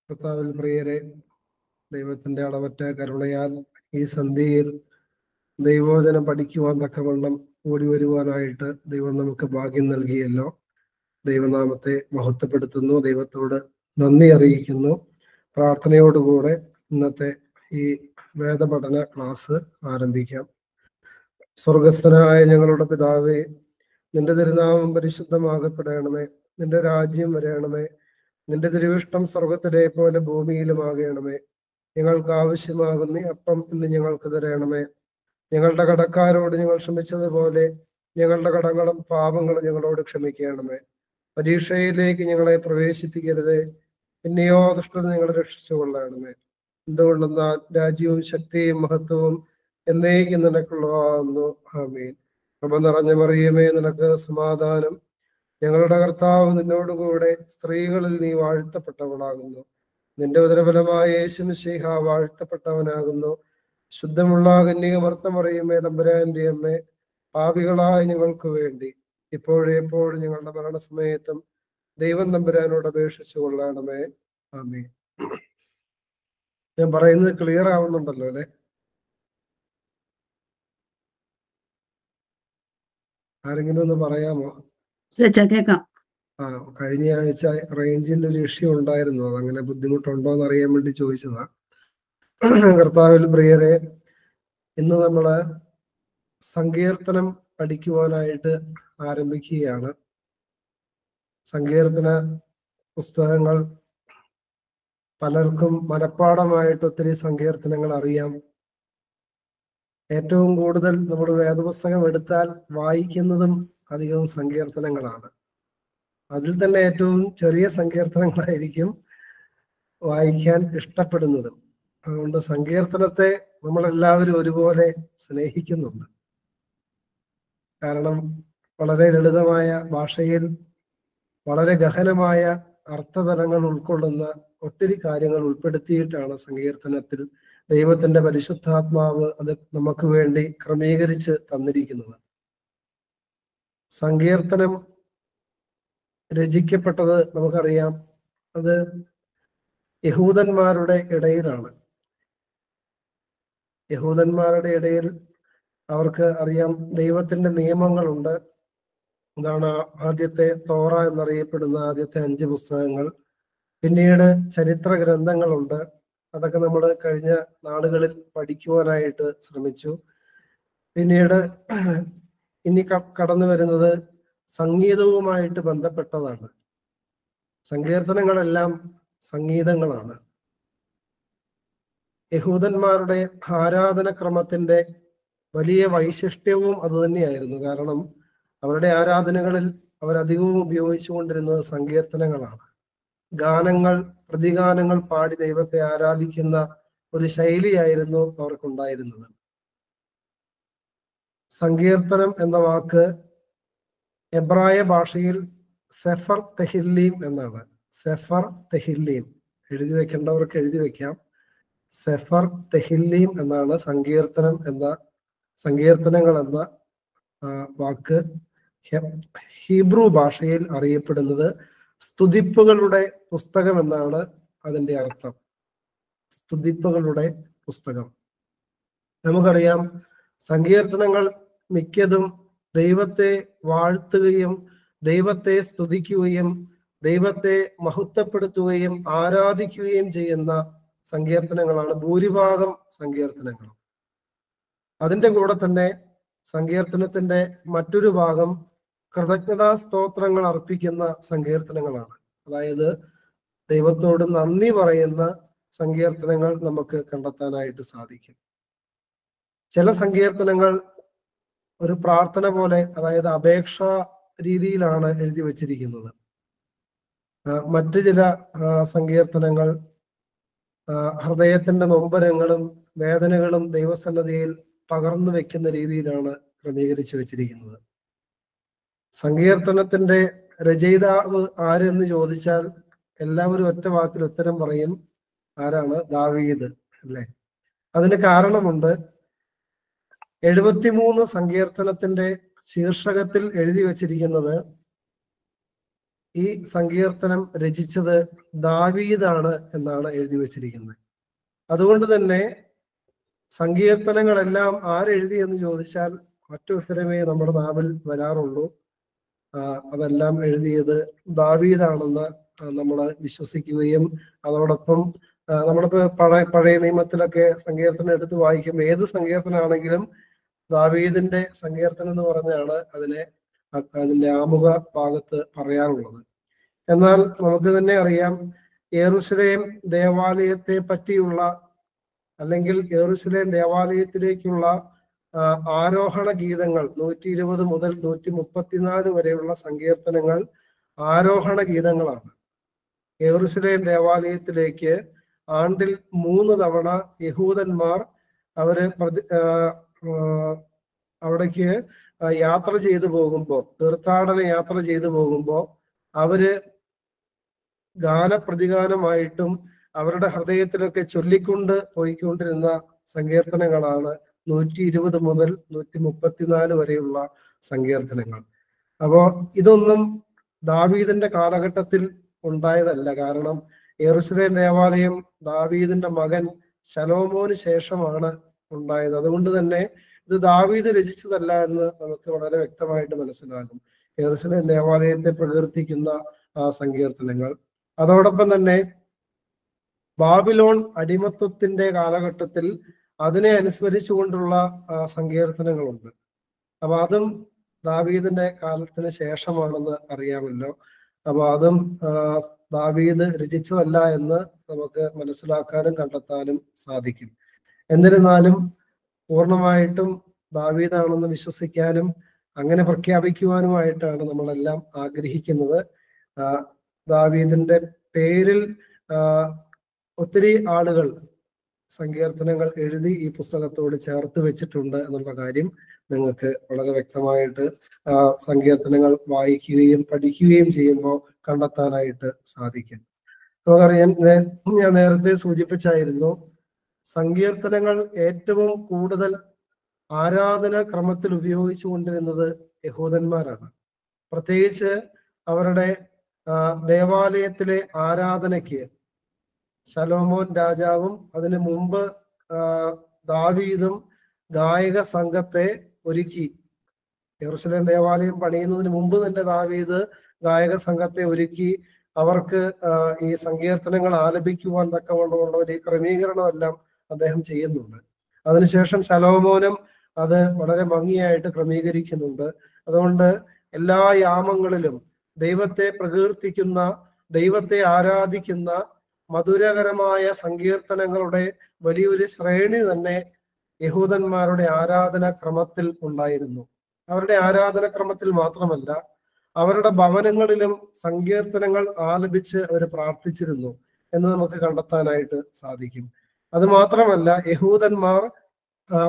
കർത്താവിൽ പ്രിയരെ ദൈവത്തിന്റെ അളവറ്റ കരുണയാൽ ഈ സന്ധ്യയിൽ ദൈവവചനം പഠിക്കുവാൻ തക്കവണ്ണം ഓടി വരുവാനായിട്ട് ദൈവം നമുക്ക് ഭാഗ്യം നൽകിയല്ലോ ദൈവനാമത്തെ മഹത്വപ്പെടുത്തുന്നു ദൈവത്തോട് നന്ദി അറിയിക്കുന്നു പ്രാർത്ഥനയോടുകൂടെ ഇന്നത്തെ ഈ വേദപഠന ക്ലാസ് ആരംഭിക്കാം സ്വർഗസ്ഥനായ ഞങ്ങളുടെ പിതാവേ നിന്റെ തിരുനാമം പരിശുദ്ധമാകപ്പെടണമേ നിന്റെ രാജ്യം വരയണമേ നിന്റെ തിരുവിഷ്ടം സ്വർഗത്തിലെ പോലെ ഭൂമിയിലുമാകണമേ ഞങ്ങൾക്ക് ആവശ്യമാകുന്ന അപ്പം ഇന്ന് ഞങ്ങൾക്ക് തരണമേ ഞങ്ങളുടെ കടക്കാരോട് ഞങ്ങൾ ക്ഷമിച്ചതുപോലെ ഞങ്ങളുടെ കടങ്ങളും പാപങ്ങളും ഞങ്ങളോട് ക്ഷമിക്കണമേ പരീക്ഷയിലേക്ക് ഞങ്ങളെ പ്രവേശിപ്പിക്കരുതേ പിന്നെയോ ദുഷ്ടൻ ഞങ്ങളെ രക്ഷിച്ചു കൊള്ളണമേ എന്തുകൊണ്ടെന്നാൽ രാജ്യവും ശക്തിയും മഹത്വവും എന്നേക്കും നിനക്കുള്ളതാകുന്നു ആമീൻ കൃപ നിറഞ്ഞ മറിയമേ നിനക്ക് സമാധാനം ഞങ്ങളുടെ കർത്താവ് നിന്നോടുകൂടെ സ്ത്രീകളിൽ നീ വാഴ്ത്തപ്പെട്ടവളാകുന്നു നിന്റെ ഉദരഫലമായ യേശുമിശിഹ വാഴ്ത്തപ്പെട്ടവനാകുന്നു ശുദ്ധമുള്ള കന്യകമർത്തമറിയമേ തമ്പുരാന്റെ അമ്മേ പാപികളായ ഞങ്ങൾക്ക് വേണ്ടി ഇപ്പോഴും എപ്പോഴും ഞങ്ങളുടെ മരണസമയത്തും ദൈവം തമ്പുരാനോട് അപേക്ഷിച്ചു കൊള്ളണമേ ആമേ ഞാൻ പറയുന്നത് ക്ലിയർ ആവുന്നുണ്ടല്ലോ അല്ലെ ആരെങ്കിലും ഒന്ന് പറയാമോ ചേച്ചാ കേക്കാം ആ കഴിഞ്ഞ ആഴ്ച റേഞ്ചിന്റെ ഒരു ഇഷ്യൂ ഉണ്ടായിരുന്നു അതങ്ങനെ ബുദ്ധിമുട്ടുണ്ടോ എന്ന് അറിയാൻ വേണ്ടി ചോദിച്ചതാ കർത്താവിൽ പ്രിയരെ ഇന്ന് നമ്മള് സങ്കീർത്തനം പഠിക്കുവാനായിട്ട് ആരംഭിക്കുകയാണ് സങ്കീർത്തന പുസ്തകങ്ങൾ പലർക്കും മനഃപ്പാടമായിട്ട് ഒത്തിരി സങ്കീർത്തനങ്ങൾ അറിയാം ഏറ്റവും കൂടുതൽ നമ്മൾ വേദപുസ്തകം എടുത്താൽ വായിക്കുന്നതും അധികവും സങ്കീർത്തനങ്ങളാണ് അതിൽ തന്നെ ഏറ്റവും ചെറിയ സങ്കീർത്തനങ്ങളായിരിക്കും വായിക്കാൻ ഇഷ്ടപ്പെടുന്നതും അതുകൊണ്ട് സങ്കീർത്തനത്തെ നമ്മളെല്ലാവരും ഒരുപോലെ സ്നേഹിക്കുന്നുണ്ട് കാരണം വളരെ ലളിതമായ ഭാഷയിൽ വളരെ ഗഹനമായ അർത്ഥതലങ്ങൾ ഉൾക്കൊള്ളുന്ന ഒത്തിരി കാര്യങ്ങൾ ഉൾപ്പെടുത്തിയിട്ടാണ് സങ്കീർത്തനത്തിൽ ദൈവത്തിന്റെ പരിശുദ്ധാത്മാവ് അത് നമുക്ക് വേണ്ടി ക്രമീകരിച്ച് തന്നിരിക്കുന്നത് സങ്കീർത്തനം രചിക്കപ്പെട്ടത് നമുക്കറിയാം അത് യഹൂദന്മാരുടെ ഇടയിലാണ് യഹൂദന്മാരുടെ ഇടയിൽ അവർക്ക് അറിയാം ദൈവത്തിന്റെ നിയമങ്ങളുണ്ട് ഇതാണ് ആദ്യത്തെ തോറ എന്നറിയപ്പെടുന്ന ആദ്യത്തെ അഞ്ച് പുസ്തകങ്ങൾ പിന്നീട് ചരിത്ര ഗ്രന്ഥങ്ങളുണ്ട് അതൊക്കെ നമ്മൾ കഴിഞ്ഞ നാളുകളിൽ പഠിക്കുവാനായിട്ട് ശ്രമിച്ചു പിന്നീട് ഇനി കടന്നു വരുന്നത് സംഗീതവുമായിട്ട് ബന്ധപ്പെട്ടതാണ് സങ്കീർത്തനങ്ങളെല്ലാം സംഗീതങ്ങളാണ് യഹൂദന്മാരുടെ ആരാധനക്രമത്തിന്റെ വലിയ വൈശിഷ്ട്യവും അതുതന്നെയായിരുന്നു കാരണം അവരുടെ ആരാധനകളിൽ അവരധികവും ഉപയോഗിച്ചുകൊണ്ടിരുന്നത് സങ്കീർത്തനങ്ങളാണ് ഗാനങ്ങൾ പ്രതിഗാനങ്ങൾ പാടി ദൈവത്തെ ആരാധിക്കുന്ന ഒരു ശൈലിയായിരുന്നു അവർക്കുണ്ടായിരുന്നത് സങ്കീർത്തനം എന്ന വാക്ക് എബ്രായ ഭാഷയിൽ സെഫർ തെഹില്ലീം എന്നാണ് സെഫർ തെഹില്ലീം എഴുതി വെക്കേണ്ടവർക്ക് എഴുതി വെക്കാം സെഫർ തെഹില്ലീം എന്നാണ് സങ്കീർത്തനം എന്ന സങ്കീർത്തനങ്ങൾ എന്ന വാക്ക് ഹീബ്രു ഭാഷയിൽ അറിയപ്പെടുന്നത് സ്തുതിപ്പുകളുടെ പുസ്തകം എന്നാണ് അതിന്റെ അർത്ഥം സ്തുതിപ്പുകളുടെ പുസ്തകം നമുക്കറിയാം സങ്കീർത്തനങ്ങൾ മിക്കതും ദൈവത്തെ വാഴ്ത്തുകയും ദൈവത്തെ സ്തുതിക്കുകയും ദൈവത്തെ മഹത്വപ്പെടുത്തുകയും ആരാധിക്കുകയും ചെയ്യുന്ന സങ്കീർത്തനങ്ങളാണ് ഭൂരിഭാഗം സങ്കീർത്തനങ്ങളും അതിന്റെ കൂടെ തന്നെ സങ്കീർത്തനത്തിന്റെ മറ്റൊരു ഭാഗം കൃതജ്ഞതാ സ്തോത്രങ്ങൾ അർപ്പിക്കുന്ന സങ്കീർത്തനങ്ങളാണ് അതായത് ദൈവത്തോട് നന്ദി പറയുന്ന സങ്കീർത്തനങ്ങൾ നമുക്ക് കണ്ടെത്താനായിട്ട് സാധിക്കും ചില സങ്കീർത്തനങ്ങൾ ഒരു പ്രാർത്ഥന പോലെ അതായത് അപേക്ഷ രീതിയിലാണ് എഴുതി വച്ചിരിക്കുന്നത് മറ്റു ചില സങ്കീർത്തനങ്ങൾ ഹൃദയത്തിന്റെ നൊമ്പരങ്ങളും വേദനകളും ദൈവസന്നദ്ധിയിൽ പകർന്നു വെക്കുന്ന രീതിയിലാണ് ക്രമീകരിച്ചു വെച്ചിരിക്കുന്നത് സങ്കീർത്തനത്തിന്റെ രചയിതാവ് ആരെന്ന് ചോദിച്ചാൽ എല്ലാവരും ഒറ്റ വാക്കിൽ ഉത്തരം പറയും ആരാണ് ദാവീദ് അല്ലെ അതിന് കാരണമുണ്ട് എഴുപത്തിമൂന്ന് സങ്കീർത്തനത്തിന്റെ ശീർഷകത്തിൽ എഴുതി വച്ചിരിക്കുന്നത് ഈ സങ്കീർത്തനം രചിച്ചത് ദാവീദാണ് എന്നാണ് എഴുതി വച്ചിരിക്കുന്നത് അതുകൊണ്ട് തന്നെ സങ്കീർത്തനങ്ങളെല്ലാം ആരെഴുതി എന്ന് ചോദിച്ചാൽ ഒറ്റ ഉത്തരമേ നമ്മുടെ നാവിൽ വരാറുള്ളൂ ആ, അതെല്ലാം എഴുതിയത് ദാവീദാണെന്ന് നമ്മൾ വിശ്വസിക്കുകയും അതോടൊപ്പം ആ, നമ്മളിപ്പോ പഴയ പഴയ നിയമത്തിലൊക്കെ സങ്കീർത്തനം എടുത്ത് വായിക്കും ഏത് സങ്കീർത്തനാണെങ്കിലും ദാവീദിന്റെ സങ്കീർത്തനം എന്ന് പറഞ്ഞാണ് അതിനെ അ- അതിന്റെ ആമുഖ ഭാഗത്ത് പറയാറുള്ളത് എന്നാൽ നമുക്ക് തന്നെ അറിയാം യെറൂശലേം ദേവാലയത്തെ പറ്റിയുള്ള അല്ലെങ്കിൽ യെറൂശലേം ദേവാലയത്തിലേക്കുള്ള ആ, ആരോഹണ ഗീതങ്ങൾ നൂറ്റി ഇരുപത് മുതൽ നൂറ്റി മുപ്പത്തിനാല് വരെയുള്ള സങ്കീർത്തനങ്ങൾ ആരോഹണ ഗീതങ്ങളാണ് യെറൂശലേം ദേവാലയത്തിലേക്ക് ആണ്ടിൽ മൂന്ന് തവണ യഹൂദന്മാർ അവര് പ്രതി ആ, ആ, അവിടേക്ക് യാത്ര ചെയ്തു പോകുമ്പോൾ തീർത്ഥാടന യാത്ര ചെയ്തു പോകുമ്പോൾ അവര് ഗാനപ്രതിഗാനമായിട്ടും അവരുടെ ഹൃദയത്തിലൊക്കെ ചൊല്ലിക്കൊണ്ട് പോയിക്കൊണ്ടിരുന്ന സങ്കീർത്തനങ്ങളാണ് നൂറ്റി ഇരുപത് മുതൽ നൂറ്റി മുപ്പത്തിനാല് വരെയുള്ള സങ്കീർത്തനങ്ങൾ അപ്പോ ഇതൊന്നും ദാവീദിന്റെ കാലഘട്ടത്തിൽ ഉണ്ടായതല്ല കാരണം യെറുസലേം ദേവാലയം ദാവീദിന്റെ മകൻ ശലോമോന് ശേഷമാണ് ഉണ്ടായത് അതുകൊണ്ട് തന്നെ ഇത് ദാവീദ് രചിച്ചതല്ല എന്ന് നമുക്ക് വളരെ വ്യക്തമായിട്ട് മനസ്സിലാകും യെറുസലേം ദേവാലയത്തെ പ്രകീർത്തിക്കുന്ന ആ സങ്കീർത്തനങ്ങൾ അതോടൊപ്പം തന്നെ ബാബിലോൺ അടിമത്വത്തിന്റെ കാലഘട്ടത്തിൽ അതിനെ അനുസ്മരിച്ചുകൊണ്ടുള്ള ആ, സങ്കീർത്തനങ്ങളുണ്ട് അപ്പൊ അതും ദാവീദിന്റെ കാലത്തിന് ശേഷമാണെന്ന് അറിയാമല്ലോ അപ്പൊ അതും ആ, ദാവീദ് രചിച്ചതല്ല എന്ന് നമുക്ക് മനസ്സിലാക്കാനും കണ്ടെത്താനും സാധിക്കും എന്നിരുന്നാലും പൂർണ്ണമായിട്ടും ദാവീദാണെന്ന് വിശ്വസിക്കാനും അങ്ങനെ പ്രഖ്യാപിക്കുവാനുമായിട്ടാണ് നമ്മളെല്ലാം ആഗ്രഹിക്കുന്നത് ആ, ദാവീദിന്റെ പേരിൽ ആ, ഒത്തിരി ആളുകൾ സങ്കീർത്തനങ്ങൾ എഴുതി ഈ പുസ്തകത്തോട് ചേർത്ത് വെച്ചിട്ടുണ്ട് എന്നുള്ള കാര്യം നിങ്ങൾക്ക് വളരെ വ്യക്തമായിട്ട് ആ, സങ്കീർത്തനങ്ങൾ വായിക്കുകയും പഠിക്കുകയും ചെയ്യുമ്പോൾ കണ്ടെത്താനായിട്ട് സാധിക്കും നമുക്കറിയാം നേ- ഞാൻ നേരത്തെ സൂചിപ്പിച്ചായിരുന്നു സങ്കീർത്തനങ്ങൾ ഏറ്റവും കൂടുതൽ ആരാധന ക്രമത്തിൽ ഉപയോഗിച്ചു കൊണ്ടിരുന്നത് യഹൂദന്മാരാണ് പ്രത്യേകിച്ച് അവരുടെ ആ, ദേവാലയത്തിലെ ആരാധനയ്ക്ക് ശലോമോൻ രാജാവും അതിനു മുമ്പ് ആ, ദാവീദും ഗായക സംഘത്തെ ഒരുക്കി യെറൂശലേം ദേവാലയം പണിയുന്നതിന് മുമ്പ് തന്നെ ദാവീദ് ഗായക സംഘത്തെ ഒരുക്കി അവർക്ക് ആ, ഈ സങ്കീർത്തനങ്ങൾ ആലപിക്കുവാൻ തക്കവണ്ണമുള്ള ഒരു ക്രമീകരണമെല്ലാം അദ്ദേഹം ചെയ്യുന്നുണ്ട് അതിനുശേഷം ശലോമോനും അത് വളരെ ഭംഗിയായിട്ട് ക്രമീകരിക്കുന്നുണ്ട് അതുകൊണ്ട് എല്ലാ യാമങ്ങളിലും ദൈവത്തെ പ്രകീർത്തിക്കുന്ന ദൈവത്തെ ആരാധിക്കുന്ന മധുരകരമായ സങ്കീർത്തനങ്ങളുടെ വലിയൊരു ശ്രേണി തന്നെ യഹൂദന്മാരുടെ ആരാധന ക്രമത്തിൽ ഉണ്ടായിരുന്നു അവരുടെ ആരാധന ക്രമത്തിൽ മാത്രമല്ല അവരുടെ ഭവനങ്ങളിലും സങ്കീർത്തനങ്ങൾ ആലപിച്ച് അവർ പ്രാർത്ഥിച്ചിരുന്നു എന്ന് നമുക്ക് കണ്ടെത്താനായിട്ട് സാധിക്കും അത് മാത്രമല്ല യഹൂദന്മാർ ആ,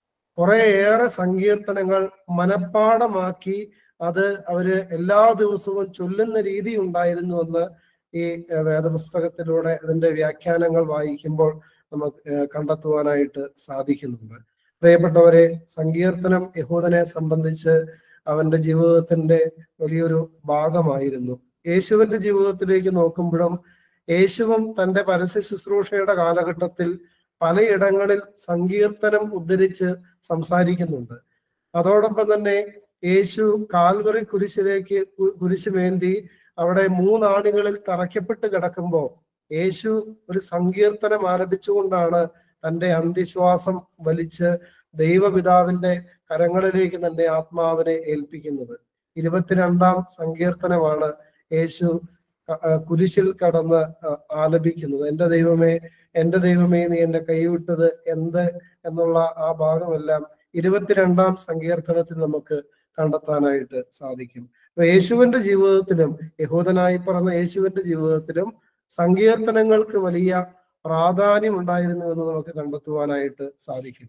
കുറേയേറെ സങ്കീർത്തനങ്ങൾ മനഃപ്പാടമാക്കി അത് അവര് എല്ലാ ദിവസവും ചൊല്ലുന്ന രീതി ഉണ്ടായിരുന്നു എന്ന് ഈ ഏഹ്, വേദപുസ്തകത്തിലൂടെ അതിന്റെ വ്യാഖ്യാനങ്ങൾ വായിക്കുമ്പോൾ നമുക്ക് ഏഹ്, കണ്ടെത്തുവാനായിട്ട് സാധിക്കുന്നുണ്ട് പ്രിയപ്പെട്ടവരെ സങ്കീർത്തനം യഹൂദനെ സംബന്ധിച്ച് അവന്റെ ജീവിതത്തിന്റെ വലിയൊരു ഭാഗമായിരുന്നു യേശുവിന്റെ ജീവിതത്തിലേക്ക് നോക്കുമ്പോഴും യേശുവും തന്റെ പരസ്യ ശുശ്രൂഷയുടെ കാലഘട്ടത്തിൽ പലയിടങ്ങളിൽ സങ്കീർത്തനം ഉദ്ധരിച്ച് സംസാരിക്കുന്നുണ്ട് അതോടൊപ്പം തന്നെ യേശു കാൽവറി കുരിശിലേക്ക് കു- കുരിശുമേന്തി അവിടെ മൂന്നാണികളിൽ തറയ്ക്കപ്പെട്ട് കിടക്കുമ്പോൾ യേശു ഒരു സങ്കീർത്തനം ആരംഭിച്ചുകൊണ്ടാണ് തന്റെ അന്ത്യശ്വാസം വലിച്ച് ദൈവപിതാവിന്റെ കരങ്ങളിലേക്ക് തന്റെ ആത്മാവിനെ ഏൽപ്പിക്കുന്നത് ഇരുപത്തിരണ്ടാം സങ്കീർത്തനമാണ് യേശു ക- ആ, കുരിശിൽ കടന്ന് ആ, ആലപിക്കുന്നത് എന്റെ ദൈവമേ എന്റെ ദൈവമേ നീ എന്നെ കൈവിട്ടത് എന്ത് എന്നുള്ള ആ ഭാഗമെല്ലാം ഇരുപത്തിരണ്ടാം സങ്കീർത്തനത്തിൽ നമുക്ക് കണ്ടെത്താനായിട്ട് സാധിക്കും അപ്പൊ യേശുവിന്റെ ജീവിതത്തിലും യഹൂദനായി പറഞ്ഞ യേശുവിന്റെ ജീവിതത്തിലും സങ്കീർത്തനങ്ങൾക്ക് വലിയ പ്രാധാന്യം ഉണ്ടായിരുന്നു എന്ന് നമുക്ക് കണ്ടെത്തുവാനായിട്ട് സാധിക്കും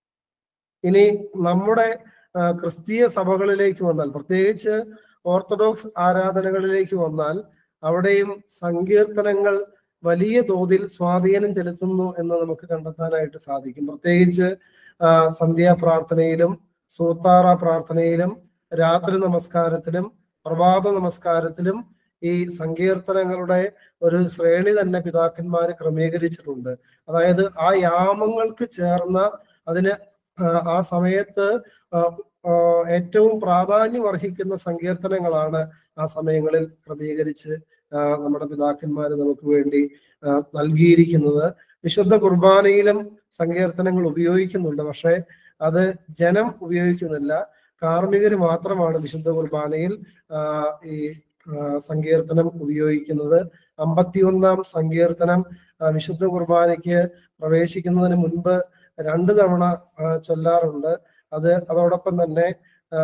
ഇനി നമ്മുടെ ആ, ക്രിസ്തീയ സഭകളിലേക്ക് വന്നാൽ പ്രത്യേകിച്ച് ഓർത്തഡോക്സ് ആരാധനകളിലേക്ക് വന്നാൽ അവിടെയും സങ്കീർത്തനങ്ങൾ വലിയ തോതിൽ സ്വാധീനം ചെലുത്തുന്നു എന്ന് നമുക്ക് കണ്ടെത്താനായിട്ട് സാധിക്കും പ്രത്യേകിച്ച് ആ, സന്ധ്യാപ്രാർത്ഥനയിലും സൂത്താറ പ്രാർത്ഥനയിലും രാത്രി നമസ്കാരത്തിലും പ്രഭാത നമസ്കാരത്തിലും ഈ സങ്കീർത്തനങ്ങളുടെ ഒരു ശ്രേണി തന്നെ പിതാക്കന്മാർ ക്രമീകരിച്ചിട്ടുണ്ട് അതായത് ആ യാമങ്ങൾക്ക് ചേർന്ന അതിന് ആ, ആ സമയത്ത് ആ, ആ, ഏറ്റവും പ്രാധാന്യം അർഹിക്കുന്ന സങ്കീർത്തനങ്ങളാണ് ആ സമയങ്ങളിൽ ക്രമീകരിച്ച് ആ, നമ്മുടെ പിതാക്കന്മാർ നമുക്ക് വേണ്ടി ആ, നൽകിയിരിക്കുന്നത് വിശുദ്ധ കുർബാനയിലും സങ്കീർത്തനങ്ങൾ ഉപയോഗിക്കുന്നുണ്ട് പക്ഷെ അത് ജനം ഉപയോഗിക്കുന്നില്ല കാർമ്മികര് മാത്രമാണ് വിശുദ്ധ കുർബാനയിൽ ആ, ഈ ആ, സങ്കീർത്തനം ഉപയോഗിക്കുന്നത് അമ്പത്തിയൊന്നാം സങ്കീർത്തനം ആ, വിശുദ്ധ കുർബാനയ്ക്ക് പ്രവേശിക്കുന്നതിന് മുൻപ് രണ്ട് തവണ ആ, ചൊല്ലാറുണ്ട് അത് അതോടൊപ്പം തന്നെ ആ,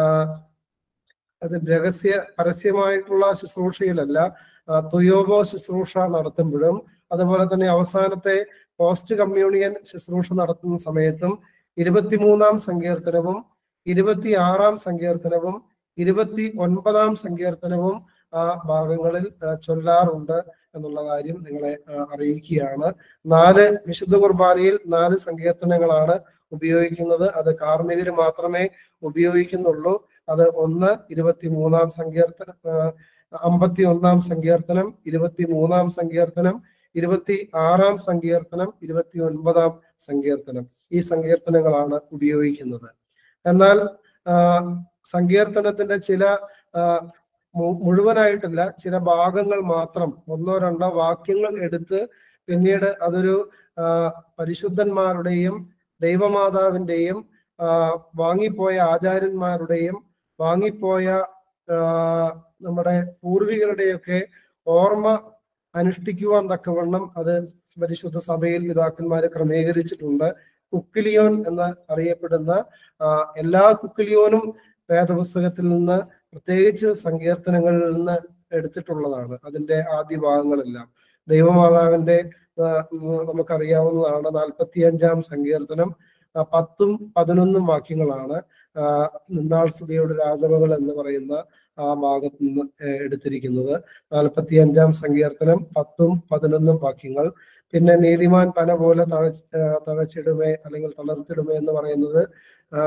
അത് രഹസ്യ പരസ്യമായിട്ടുള്ള ശുശ്രൂഷയിലല്ല ആ, തുയോബോ ശുശ്രൂഷ നടത്തുമ്പോഴും അതുപോലെ തന്നെ അവസാനത്തെ പോസ്റ്റ് കമ്മ്യൂണിയൻ ശുശ്രൂഷ നടത്തുന്ന സമയത്തും ഇരുപത്തിമൂന്നാം സങ്കീർത്തനവും ഇരുപത്തിയാറാം സങ്കീർത്തനവും ഇരുപത്തി ഒൻപതാം സങ്കീർത്തനവും ആ ഭാഗങ്ങളിൽ ആ, ചൊല്ലാറുണ്ട് എന്നുള്ള കാര്യം നിങ്ങളെ ആ, അറിയിക്കുകയാണ് നാല് വിശുദ്ധ കുർബാനയിൽ നാല് സങ്കീർത്തനങ്ങളാണ് ഉപയോഗിക്കുന്നത് അത് കാർമ്മികര് മാത്രമേ ഉപയോഗിക്കുന്നുള്ളൂ അത് ഒന്ന് ഇരുപത്തി മൂന്നാം സങ്കീർത്തന അമ്പത്തി ഒന്നാം സങ്കീർത്തനം ഇരുപത്തി മൂന്നാം സങ്കീർത്തനം ഇരുപത്തി ആറാം സങ്കീർത്തനം ഇരുപത്തി ഒൻപതാം സങ്കീർത്തനം ഈ സങ്കീർത്തനങ്ങളാണ് ഉപയോഗിക്കുന്നത് എന്നാൽ ആ, സങ്കീർത്തനത്തിന്റെ ചില ആ, മു- മുഴുവനായിട്ടില്ല ചില ഭാഗങ്ങൾ മാത്രം ഒന്നോ രണ്ടോ വാക്യങ്ങൾ എടുത്ത് പിന്നീട് അതൊരു ആ, പരിശുദ്ധന്മാരുടെയും ദൈവമാതാവിന്റെയും ആ, വാങ്ങിപ്പോയ ആചാര്യന്മാരുടെയും വാങ്ങിപ്പോയ ആ, നമ്മുടെ പൂർവികരുടെയൊക്കെ ഓർമ്മ അനുഷ്ഠിക്കുവാൻ തക്കവണ്ണം അത് പരിശുദ്ധ സഭയിൽ പിതാക്കന്മാര് ക്രമീകരിച്ചിട്ടുണ്ട് കുക്കിലിയോൻ എന്ന് അറിയപ്പെടുന്ന ആ, എല്ലാ കുക്കിലിയോനും വേദപുസ്തകത്തിൽ നിന്ന് പ്രത്യേകിച്ച് സങ്കീർത്തനങ്ങളിൽ നിന്ന് എടുത്തിട്ടുള്ളതാണ് അതിന്റെ ആദ്യ ഭാഗങ്ങളെല്ലാം ദൈവമാതാവിന്റെ ആ, ഉം, നമുക്കറിയാവുന്നതാണ് നാൽപ്പത്തി അഞ്ചാം സങ്കീർത്തനം ആ, പത്തും പതിനൊന്നും വാക്യങ്ങളാണ് ആ, നിന്നാൾ സ്തുതിയുടെ രാജമകൾ എന്ന് പറയുന്ന ആ ഭാഗത്ത് നിന്ന് ഏഹ്, എടുത്തിരിക്കുന്നത് നാൽപ്പത്തി അഞ്ചാം സങ്കീർത്തനം പത്തും പതിനൊന്നും വാക്യങ്ങൾ പിന്നെ നീതിമാൻ പന പോലെ തഴ തഴച്ചിടുമേ അല്ലെങ്കിൽ തളർത്തിടുമേ എന്ന് പറയുന്നത് ആ,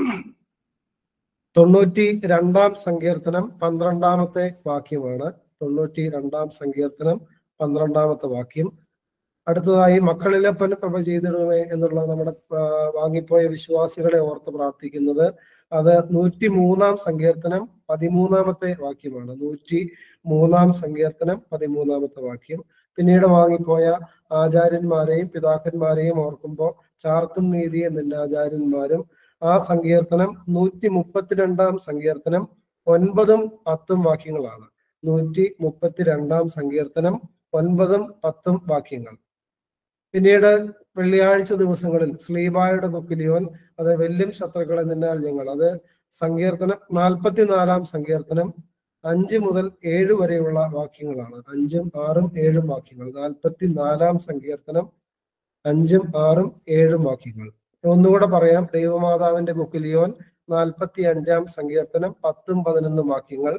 തൊണ്ണൂറ്റി രണ്ടാം സങ്കീർത്തനം പന്ത്രണ്ടാമത്തെ വാക്യമാണ് തൊണ്ണൂറ്റി രണ്ടാം സങ്കീർത്തനം പന്ത്രണ്ടാമത്തെ വാക്യം അടുത്തതായി മക്കളിലപ്പൻ കൃപ ചെയ്തിടുമേ എന്നുള്ള നമ്മുടെ ആ, വാങ്ങിപ്പോയ വിശ്വാസികളെ ഓർത്ത് പ്രാർത്ഥിക്കുന്നത് അത് നൂറ്റി മൂന്നാം സങ്കീർത്തനം പതിമൂന്നാമത്തെ വാക്യമാണ് നൂറ്റി മൂന്നാം സങ്കീർത്തനം പതിമൂന്നാമത്തെ വാക്യം പിന്നീട് വാങ്ങിപ്പോയ ആചാര്യന്മാരെയും പിതാക്കന്മാരെയും ഓർക്കുമ്പോൾ ചാർത്തും നീതി എന്നില്ല ആചാര്യന്മാരും ആ സങ്കീർത്തനം നൂറ്റി മുപ്പത്തിരണ്ടാം സങ്കീർത്തനം ഒൻപതും പത്തും വാക്യങ്ങളാണ് നൂറ്റി മുപ്പത്തിരണ്ടാം സങ്കീർത്തനം ഒൻപതും പത്തും വാക്യങ്ങൾ പിന്നീട് വെള്ളിയാഴ്ച ദിവസങ്ങളിൽ സ്ലീബായുടെ കുക്കിലിയോൻ അത് വെല്ലും ശത്രുക്കളെ നിന്നാൽ ഞങ്ങൾ അത് സങ്കീർത്തനം നാൽപ്പത്തിനാലാം സങ്കീർത്തനം അഞ്ച് മുതൽ ഏഴ് വരെയുള്ള വാക്യങ്ങളാണ് അഞ്ചും ആറും ഏഴും വാക്യങ്ങൾ നാൽപ്പത്തി നാലാം സങ്കീർത്തനം അഞ്ചും ആറും ഏഴും വാക്യങ്ങൾ ഒന്നുകൂടെ പറയാം ദൈവമാതാവിന്റെ കുക്കിലിയോൻ നാൽപ്പത്തി അഞ്ചാം സങ്കീർത്തനം പത്തും പതിനൊന്നും വാക്യങ്ങൾ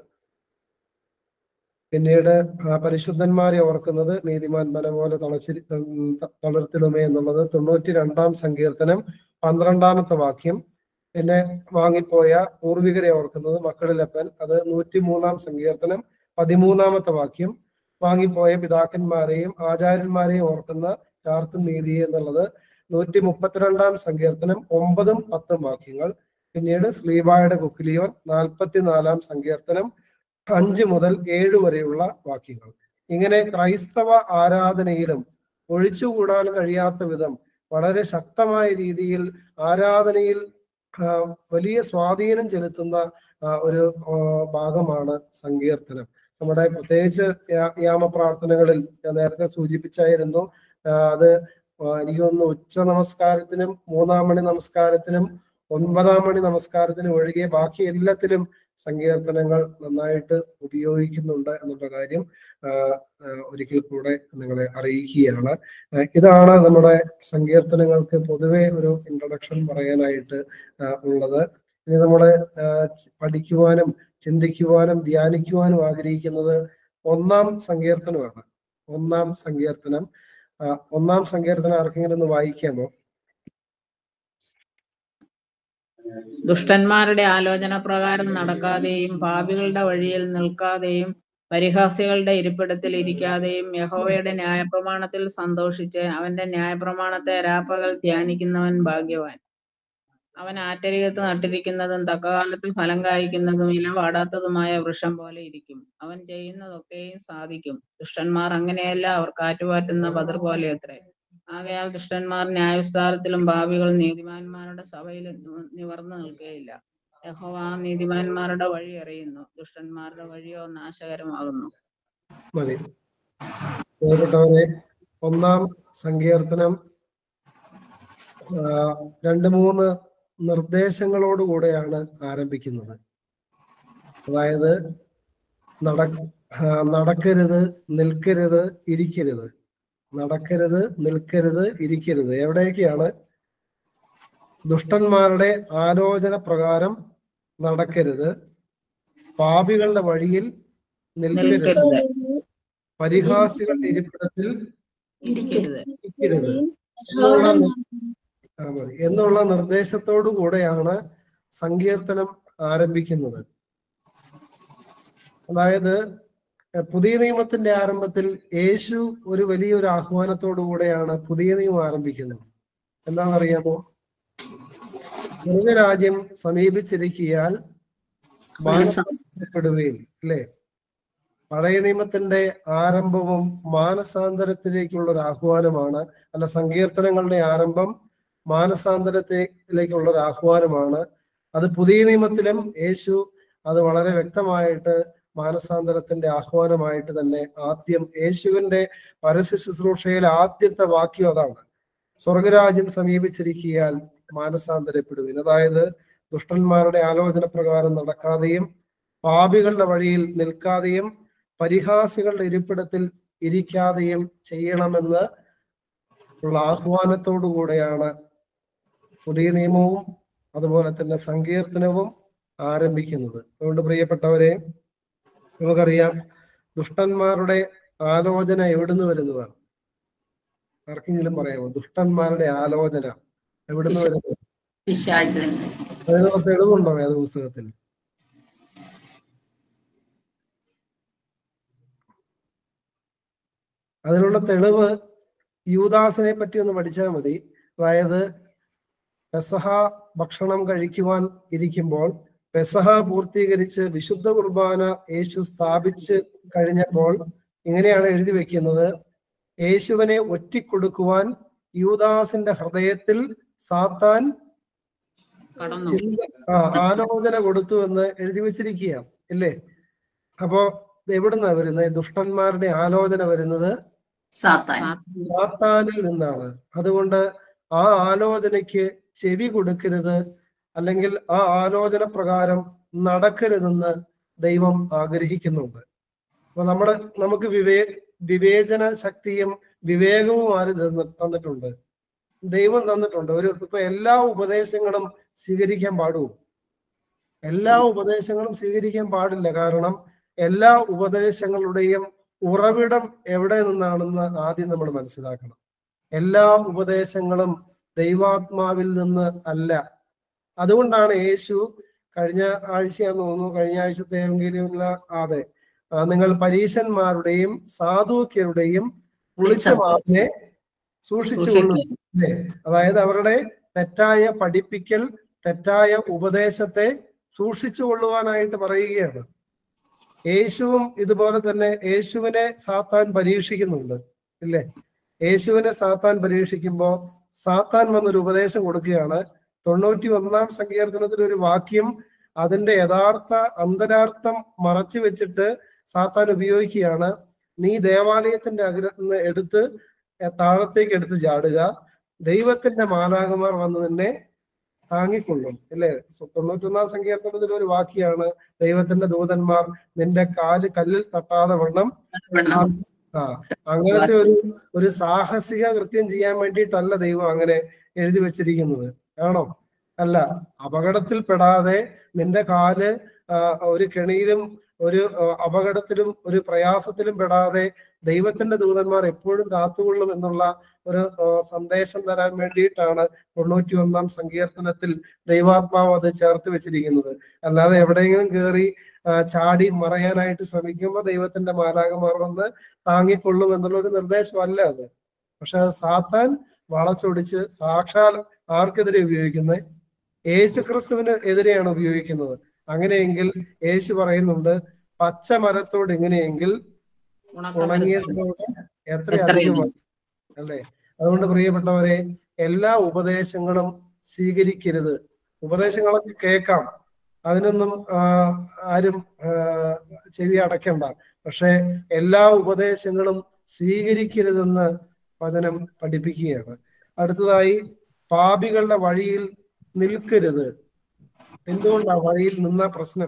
പിന്നീട് ആ പരിശുദ്ധന്മാരെ ഓർക്കുന്നത് നീതിമാൻ മന പോലെ തളച്ചിരി ഉം, ത- തളർത്തിടുമേ എന്നുള്ളത് തൊണ്ണൂറ്റി രണ്ടാം സങ്കീർത്തനം പന്ത്രണ്ടാമത്തെ വാക്യം പിന്നെ വാങ്ങിപ്പോയ പൂർവികരെ ഓർക്കുന്നത് മക്കളിലപ്പൻ അത് നൂറ്റി മൂന്നാം സങ്കീർത്തനം പതിമൂന്നാമത്തെ വാക്യം വാങ്ങിപ്പോയ പിതാക്കന്മാരെയും ആചാര്യന്മാരെയും ഓർക്കുന്ന ചാർത്തും നീതി എന്നുള്ളത് നൂറ്റി മുപ്പത്തിരണ്ടാം സങ്കീർത്തനം ഒമ്പതും പത്തും വാക്യങ്ങൾ പിന്നീട് സ്ലീബായുടെ കുക്കിലിയോൻ നാൽപ്പത്തിനാലാം സങ്കീർത്തനം അഞ്ച് മുതൽ ഏഴ് വരെയുള്ള വാക്യങ്ങൾ ഇങ്ങനെ ക്രൈസ്തവ ആരാധനയിലും ഒഴിച്ചുകൂടാൻ കഴിയാത്ത വിധം വളരെ ശക്തമായ രീതിയിൽ ആരാധനയിൽ ആ, വലിയ സ്വാധീനം ചെലുത്തുന്ന ആ, ഒരു ആ, ഭാഗമാണ് സങ്കീർത്തനം നമ്മുടെ പ്രത്യേകിച്ച് യാ- യാമപ്രാർത്ഥനകളിൽ ഞാൻ നേരത്തെ സൂചിപ്പിച്ചായിരുന്നു ആ, അത് ആ, എനിക്ക് തോന്നുന്നു ഉച്ച നമസ്കാരത്തിനും മൂന്നാം മണി നമസ്കാരത്തിനും ഒൻപതാം മണി നമസ്കാരത്തിനും ഒഴികെ ബാക്കി എല്ലാത്തിലും സങ്കീർത്തനങ്ങൾ നന്നായിട്ട് ഉപയോഗിക്കുന്നുണ്ട് എന്നുള്ള കാര്യം ആ, ആ, ഒരിക്കൽ കൂടെ നിങ്ങളെ അറിയിക്കുകയാണ് ആ, ഇതാണ് നമ്മുടെ സങ്കീർത്തനങ്ങൾക്ക് പൊതുവെ ഒരു ഇൻട്രൊഡക്ഷൻ പറയാനായിട്ട് ആ, ഉള്ളത് ഇനി നമ്മൾ പഠിക്കുവാനും ചിന്തിക്കുവാനും ധ്യാനിക്കുവാനും ആഗ്രഹിക്കുന്നത് ഒന്നാം സങ്കീർത്തനമാണ് ഒന്നാം സങ്കീർത്തനം ആ, ഒന്നാം സങ്കീർത്തനം ആർക്കെങ്കിലും ഒന്ന് വായിക്കാമോ ദുഷ്ടന്മാരുടെ ആലോചന പ്രകാരം നടക്കാതെയും പാപികളുടെ വഴിയിൽ നിൽക്കാതെയും പരിഹാസികളുടെ ഇരിപ്പിടത്തിൽ ഇരിക്കാതെയും യഹോവയുടെ ന്യായപ്രമാണത്തിൽ സന്തോഷിച്ച് അവന്റെ ന്യായപ്രമാണത്തെ രാപ്പകൽ ധ്യാനിക്കുന്നവൻ ഭാഗ്യവാൻ അവൻ ആറ്റരികത്ത് നട്ടിരിക്കുന്നതും തക്കകാലത്ത് ഫലം കായ്ക്കുന്നതും ഇല വാടാത്തതുമായ വൃക്ഷം പോലെ ഇരിക്കും അവൻ ചെയ്യുന്നതൊക്കെയും സാധിക്കും ദുഷ്ടന്മാർ അങ്ങനെയല്ല അവർ കാറ്റുപാറ്റുന്ന പതിർ പോലെ അത്രേ ആകയാൽ ദുഷ്ടന്മാർ ന്യായവിസ്താരത്തിലും ഭാവികൾ നീതിമാന്മാരുടെ സഭയിൽ നി- നിവർന്നു നിൽക്കുകയില്ല യഹോവ നീതിമാന്മാരുടെ വഴി അറിയുന്നു ദുഷ്ടന്മാരുടെ വഴിയോ നാശകരമാകുന്നു മതി പ്രിയപ്പെട്ടവരെ ഒന്നാം സങ്കീർത്തനം ആ, രണ്ട് മൂന്ന് നിർദ്ദേശങ്ങളോടുകൂടെയാണ് ആരംഭിക്കുന്നത് അതായത് നട ആ, നടക്കരുത് നിൽക്കരുത് ഇരിക്കരുത് നടക്കരുത് നിൽക്കരുത് ഇരിക്കരുത് എവിടെയൊക്കെയാണ് ദുഷ്ടന്മാരുടെ ആലോചന പ്രകാരം നടക്കരുത് പാപികളുടെ വഴിയിൽ നിൽക്കരുത് നിൽക്കരുത് പരിഹാസികളുടെ ഇരിപ്പിടത്തിൽ ഇരിക്കരുത് ഇരിക്കരുത് എന്നുള്ള നി- ആ, മതി. എന്നുള്ള നിർദ്ദേശത്തോടു കൂടെയാണ് സങ്കീർത്തനം ആരംഭിക്കുന്നത് അതായത് എഹ്, പുതിയ നിയമത്തിന്റെ ആരംഭത്തിൽ യേശു ഒരു വലിയൊരു ആഹ്വാനത്തോടു കൂടെയാണ് പുതിയ നിയമം ആരംഭിക്കുന്നത് എന്താണെന്നറിയാമോ സ്വർഗരാജ്യം സമീപിച്ചിരിക്കിയാൽ മാനസാന്തരപ്പെടുകയും അല്ലേ പഴയ നിയമത്തിന്റെ ആരംഭവും മാനസാന്തരത്തിലേക്കുള്ള ഒരു ആഹ്വാനമാണ് അല്ല സങ്കീർത്തനങ്ങളുടെ ആരംഭം മാനസാന്തരത്തിലേക്കുള്ള ഒരു ആഹ്വാനമാണ് അത് പുതിയ നിയമത്തിലും യേശു അത് വളരെ വ്യക്തമായിട്ട് മാനസാന്തരത്തിന്റെ ആഹ്വാനമായിട്ട് തന്നെ ആദ്യം യേശുവിന്റെ പരസ്യ ശുശ്രൂഷയിൽ ആദ്യത്തെ വാക്യം അതാണ് സ്വർഗരാജ്യം സമീപിച്ചിരിക്കിയാൽ മാനസാന്തരപ്പെടുവിൻ അതായത് ദുഷ്ടന്മാരുടെ ആലോചന പ്രകാരം നടക്കാതെയും പാപികളുടെ വഴിയിൽ നിൽക്കാതെയും പരിഹാസികളുടെ ഇരിപ്പിടത്തിൽ ഇരിക്കാതെയും ചെയ്യണമെന്ന് ഉള്ള ആഹ്വാനത്തോടു കൂടെയാണ് പുതിയ നിയമവും അതുപോലെ തന്നെ സങ്കീർത്തനവും ആരംഭിക്കുന്നത് അതുകൊണ്ട് പ്രിയപ്പെട്ടവരെ നമുക്കറിയാം ദുഷ്ടന്മാരുടെ ആലോചന എവിടുന്ന് വരുന്നതാണ് ആർക്കെങ്കിലും പറയാമോ ദുഷ്ടന്മാരുടെ ആലോചന എവിടുന്ന് വിശ- വരുന്നത് പിശാചിന് അതിനുള്ള തെളിവുണ്ടോ വേദപുസ്തകത്തിൽ അതിനുള്ള തെളിവ് യൂദാസിനെ പറ്റി ഒന്ന് പഠിച്ചാൽ മതി അതായത് പെസഹ ഭക്ഷണം കഴിക്കുവാൻ ഇരിക്കുമ്പോൾ പെസഹ പൂർത്തീകരിച്ച് വിശുദ്ധ കുർബാന യേശു സ്ഥാപിച്ച് കഴിഞ്ഞപ്പോൾ ഇങ്ങനെയാണ് എഴുതി വെക്കുന്നത് യേശുവിനെ ഒറ്റിക്കൊടുക്കുവാൻ യൂദാസിന്റെ ഹൃദയത്തിൽ സാത്താൻ കടന്നു ചിന്ത ആ ആലോചന കൊടുത്തു എന്ന് എഴുതി വെച്ചിരിക്കുക ഇല്ലേ അപ്പോ ഇത് എവിടുന്നാ വരുന്നത് ദുഷ്ടന്മാരുടെ ആലോചന വരുന്നത് സാത്താൻ സാത്താനിൽ നിന്നാണ് അതുകൊണ്ട് ആ ആലോചനയ്ക്ക് ചെവി കൊടുക്കരുത് അല്ലെങ്കിൽ ആ ആലോചന പ്രകാരം നടക്കരുതെന്ന് ദൈവം ആഗ്രഹിക്കുന്നുണ്ട് അപ്പൊ നമ്മുടെ നമുക്ക് വിവേ വിവേചന ശക്തിയും വിവേകവും ആര് തന്ന- തന്നിട്ടുണ്ട് ദൈവം തന്നിട്ടുണ്ട് ഒരു ഇപ്പൊ എല്ലാ ഉപദേശങ്ങളും സ്വീകരിക്കാൻ പാടുമോ എല്ലാ ഉപദേശങ്ങളും സ്വീകരിക്കാൻ പാടില്ല കാരണം എല്ലാ ഉപദേശങ്ങളുടെയും ഉറവിടം എവിടെ നിന്നാണെന്ന് ആദ്യം നമ്മൾ മനസ്സിലാക്കണം എല്ലാ ഉപദേശങ്ങളും ദൈവാത്മാവിൽ നിന്ന് അല്ല അതുകൊണ്ടാണ് യേശു കഴിഞ്ഞ ആഴ്ചയാന്ന് തോന്നുന്നു കഴിഞ്ഞ ആഴ്ചത്തെ എങ്കിലും അതെ ആ, നിങ്ങൾ പരീശന്മാരുടെയും സാധുക്യരുടെയും പുളിച്ച മാവിനെ സൂക്ഷിച്ചുകൊള്ളും അല്ലേ അതായത് അവരുടെ തെറ്റായ പഠിപ്പിക്കൽ തെറ്റായ ഉപദേശത്തെ സൂക്ഷിച്ചു കൊള്ളുവാനായിട്ട് പറയുകയാണ് യേശുവും ഇതുപോലെ തന്നെ യേശുവിനെ സാത്താൻ പരീക്ഷിക്കുന്നുണ്ട് ഇല്ലേ യേശുവിനെ സാത്താൻ പരീക്ഷിക്കുമ്പോ സാത്താൻ വന്നൊരു ഉപദേശം കൊടുക്കുകയാണ് തൊണ്ണൂറ്റി ഒന്നാം സങ്കീർത്തനത്തിൽ ഒരു വാക്യം അതിന്റെ യഥാർത്ഥ അന്തരാർത്ഥം മറച്ചു വെച്ചിട്ട് സാത്താൻ ഉപയോഗിക്കുകയാണ് നീ ദേവാലയത്തിന്റെ അഗ്രഹത്തിൽ നിന്ന് എടുത്ത് താഴത്തേക്ക് എടുത്ത് ചാടുക ദൈവത്തിന്റെ മാലാകമാർ വന്ന് നിന്നെ താങ്ങിക്കൊള്ളും അല്ലേ തൊണ്ണൂറ്റൊന്നാം സങ്കീർത്തനത്തിൽ ഒരു വാക്യാണ് ദൈവത്തിന്റെ ദൂതന്മാർ നിന്റെ കാല് കല്ലിൽ തട്ടാതെ വണ്ണം ആ അങ്ങനത്തെ ഒരു ഒരു സാഹസിക കൃത്യം ചെയ്യാൻ വേണ്ടിയിട്ടല്ല ദൈവം അങ്ങനെ എഴുതി വെച്ചിരിക്കുന്നത് ആണോ അല്ല അപകടത്തിൽപ്പെടാതെ നിന്റെ കാല് ആ, ഒരു കെണിയിലും ഒരു ആ, അപകടത്തിലും ഒരു പ്രയാസത്തിലും പെടാതെ ദൈവത്തിന്റെ ദൂതന്മാർ എപ്പോഴും കാത്തുകൊള്ളും എന്നുള്ള ഒരു ആ, സന്ദേശം തരാൻ വേണ്ടിയിട്ടാണ് തൊണ്ണൂറ്റി ഒന്നാം സങ്കീർത്തനത്തിൽ ദൈവാത്മാവ് അത് ചേർത്ത് വെച്ചിരിക്കുന്നത് അല്ലാതെ എവിടെയെങ്കിലും കയറി ആ, ചാടി മറയാനായിട്ട് ശ്രമിക്കുമ്പോൾ ദൈവത്തിന്റെ മാലാകമാർ വന്ന് താങ്ങിക്കൊള്ളും എന്നുള്ള ഒരു നിർദ്ദേശമല്ല അത് പക്ഷെ അത് സാത്താൻ വളച്ചൊടിച്ച് സാക്ഷാൽ ആർക്കെതിരെ ഉപയോഗിക്കുന്നത് യേശു ക്രിസ്തുവിന് എതിരെയാണ് ഉപയോഗിക്കുന്നത് അങ്ങനെയെങ്കിൽ യേശു പറയുന്നുണ്ട് പച്ച മരത്തോട് എങ്ങനെയെങ്കിൽ ഉണങ്ങിയതിനോട് എത്ര എത്രയും. അധികമാണ് അല്ലേ അതുകൊണ്ട് പ്രിയപ്പെട്ടവരെ എല്ലാ ഉപദേശങ്ങളും സ്വീകരിക്കരുത് ഉപദേശങ്ങളൊക്കെ കേൾക്കാം അതിനൊന്നും ആ, ആരും ആ, ചെവി അടയ്ക്കണ്ട പക്ഷെ എല്ലാ ഉപദേശങ്ങളും സ്വീകരിക്കരുതെന്ന് വചനം പഠിപ്പിക്കുകയാണ് അടുത്തതായി പാപികളുടെ വഴിയിൽ നിൽക്കരുത് എന്തുകൊണ്ടാ വഴിയിൽ നിന്ന പ്രശ്നം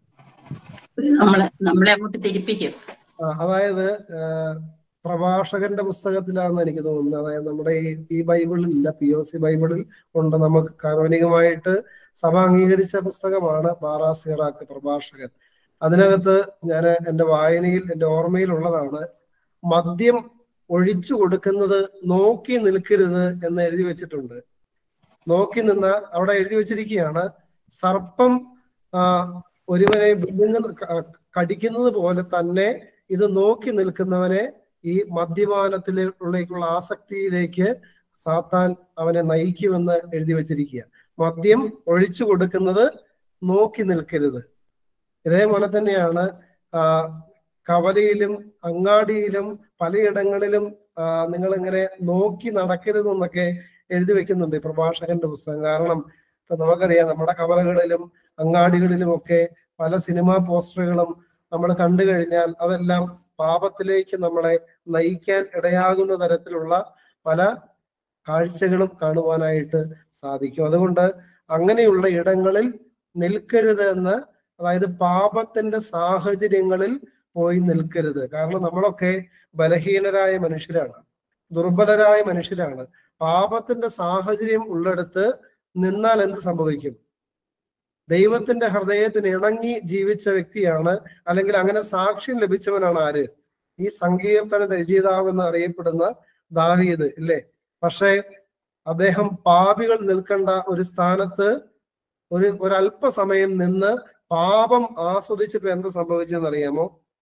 നമ്മളെ നമ്മളെ അങ്ങോട്ട് തിരിപ്പിക്കും ആ, അതായത് ആ, പ്രഭാഷകന്റെ പുസ്തകത്തിലാണെന്ന് എനിക്ക് തോന്നുന്നത് അതായത് നമ്മുടെ ഈ ഈ ബൈബിളിൽ ഇല്ല പി ഒ സി ബൈബിളിൽ ഉണ്ട് നമുക്ക് കാനോനികമായിട്ട് സഭ അംഗീകരിച്ച പുസ്തകമാണ് ബാറാസിറാക്ക് പ്രഭാഷകൻ അതിനകത്ത് ഞാൻ എൻ്റെ വായനയിൽ എൻ്റെ ഓർമ്മയിൽ ഉള്ളതാണ് മദ്യം ഒഴിച്ചു കൊടുക്കുന്നത് നോക്കി നിൽക്കരുത് എന്ന് എഴുതി വെച്ചിട്ടുണ്ട് നോക്കി നിന്ന അവിടെ എഴുതി വെച്ചിരിക്കുകയാണ് സർപ്പം ആ, ഒരുവനെ വിഴുങ്ങുന്ന ക- കടിക്കുന്നത് പോലെ തന്നെ ഇത് നോക്കി നിൽക്കുന്നവനെ ഈ മദ്യപാനത്തിലേക്കുള്ള ആസക്തിയിലേക്ക് സാത്താൻ അവനെ നയിക്കുമെന്ന് എഴുതി വെച്ചിരിക്കുക മദ്യം ഒഴിച്ചു കൊടുക്കുന്നത് നോക്കി നിൽക്കരുത് ഇതേപോലെ തന്നെയാണ് ആ കവലയിലും അങ്ങാടിയിലും പലയിടങ്ങളിലും ആ, നിങ്ങൾ ഇങ്ങനെ നോക്കി നടക്കരുതെന്നൊക്കെ എഴുതി വെക്കുന്നുണ്ട് ഈ പ്രഭാഷകന്റെ പുസ്തകം കാരണം ഇപ്പൊ നമുക്കറിയാം നമ്മുടെ കവലകളിലും അങ്ങാടികളിലും ഒക്കെ പല സിനിമാ പോസ്റ്ററുകളും നമ്മൾ കണ്ടു കഴിഞ്ഞാൽ അതെല്ലാം പാപത്തിലേക്ക് നമ്മളെ നയിക്കാൻ ഇടയാകുന്ന തരത്തിലുള്ള പല കാഴ്ചകളും കാണുവാനായിട്ട് സാധിക്കും അതുകൊണ്ട് അങ്ങനെയുള്ള ഇടങ്ങളിൽ നിൽക്കരുത് എന്ന് അതായത് പാപത്തിന്റെ സാഹചര്യങ്ങളിൽ പോയി നിൽക്കരുത് കാരണം നമ്മളൊക്കെ ബലഹീനരായ മനുഷ്യരാണ് ദുർബലരായ മനുഷ്യരാണ് പാപത്തിന്റെ സാഹചര്യം ഉള്ളിടത്ത് നിന്നാൽ എന്ത് സംഭവിക്കും ദൈവത്തിന്റെ ഹൃദയത്തിന് ഇണങ്ങി ജീവിച്ച വ്യക്തിയാണ് അല്ലെങ്കിൽ അങ്ങനെ സാക്ഷ്യം ലഭിച്ചവനാണ് ആര് ഈ സങ്കീർത്തന രചയിതാവ് എന്ന് അറിയപ്പെടുന്ന ദാവീദ് ഇല്ലേ പക്ഷേ അദ്ദേഹം പാപികൾ നിൽക്കേണ്ട ഒരു സ്ഥാനത്ത് ഒരു ഒരല്പസമയം നിന്ന് പാപം ആസ്വദിച്ചപ്പോ എന്ത് സംഭവിച്ചെന്ന് അറിയാമോ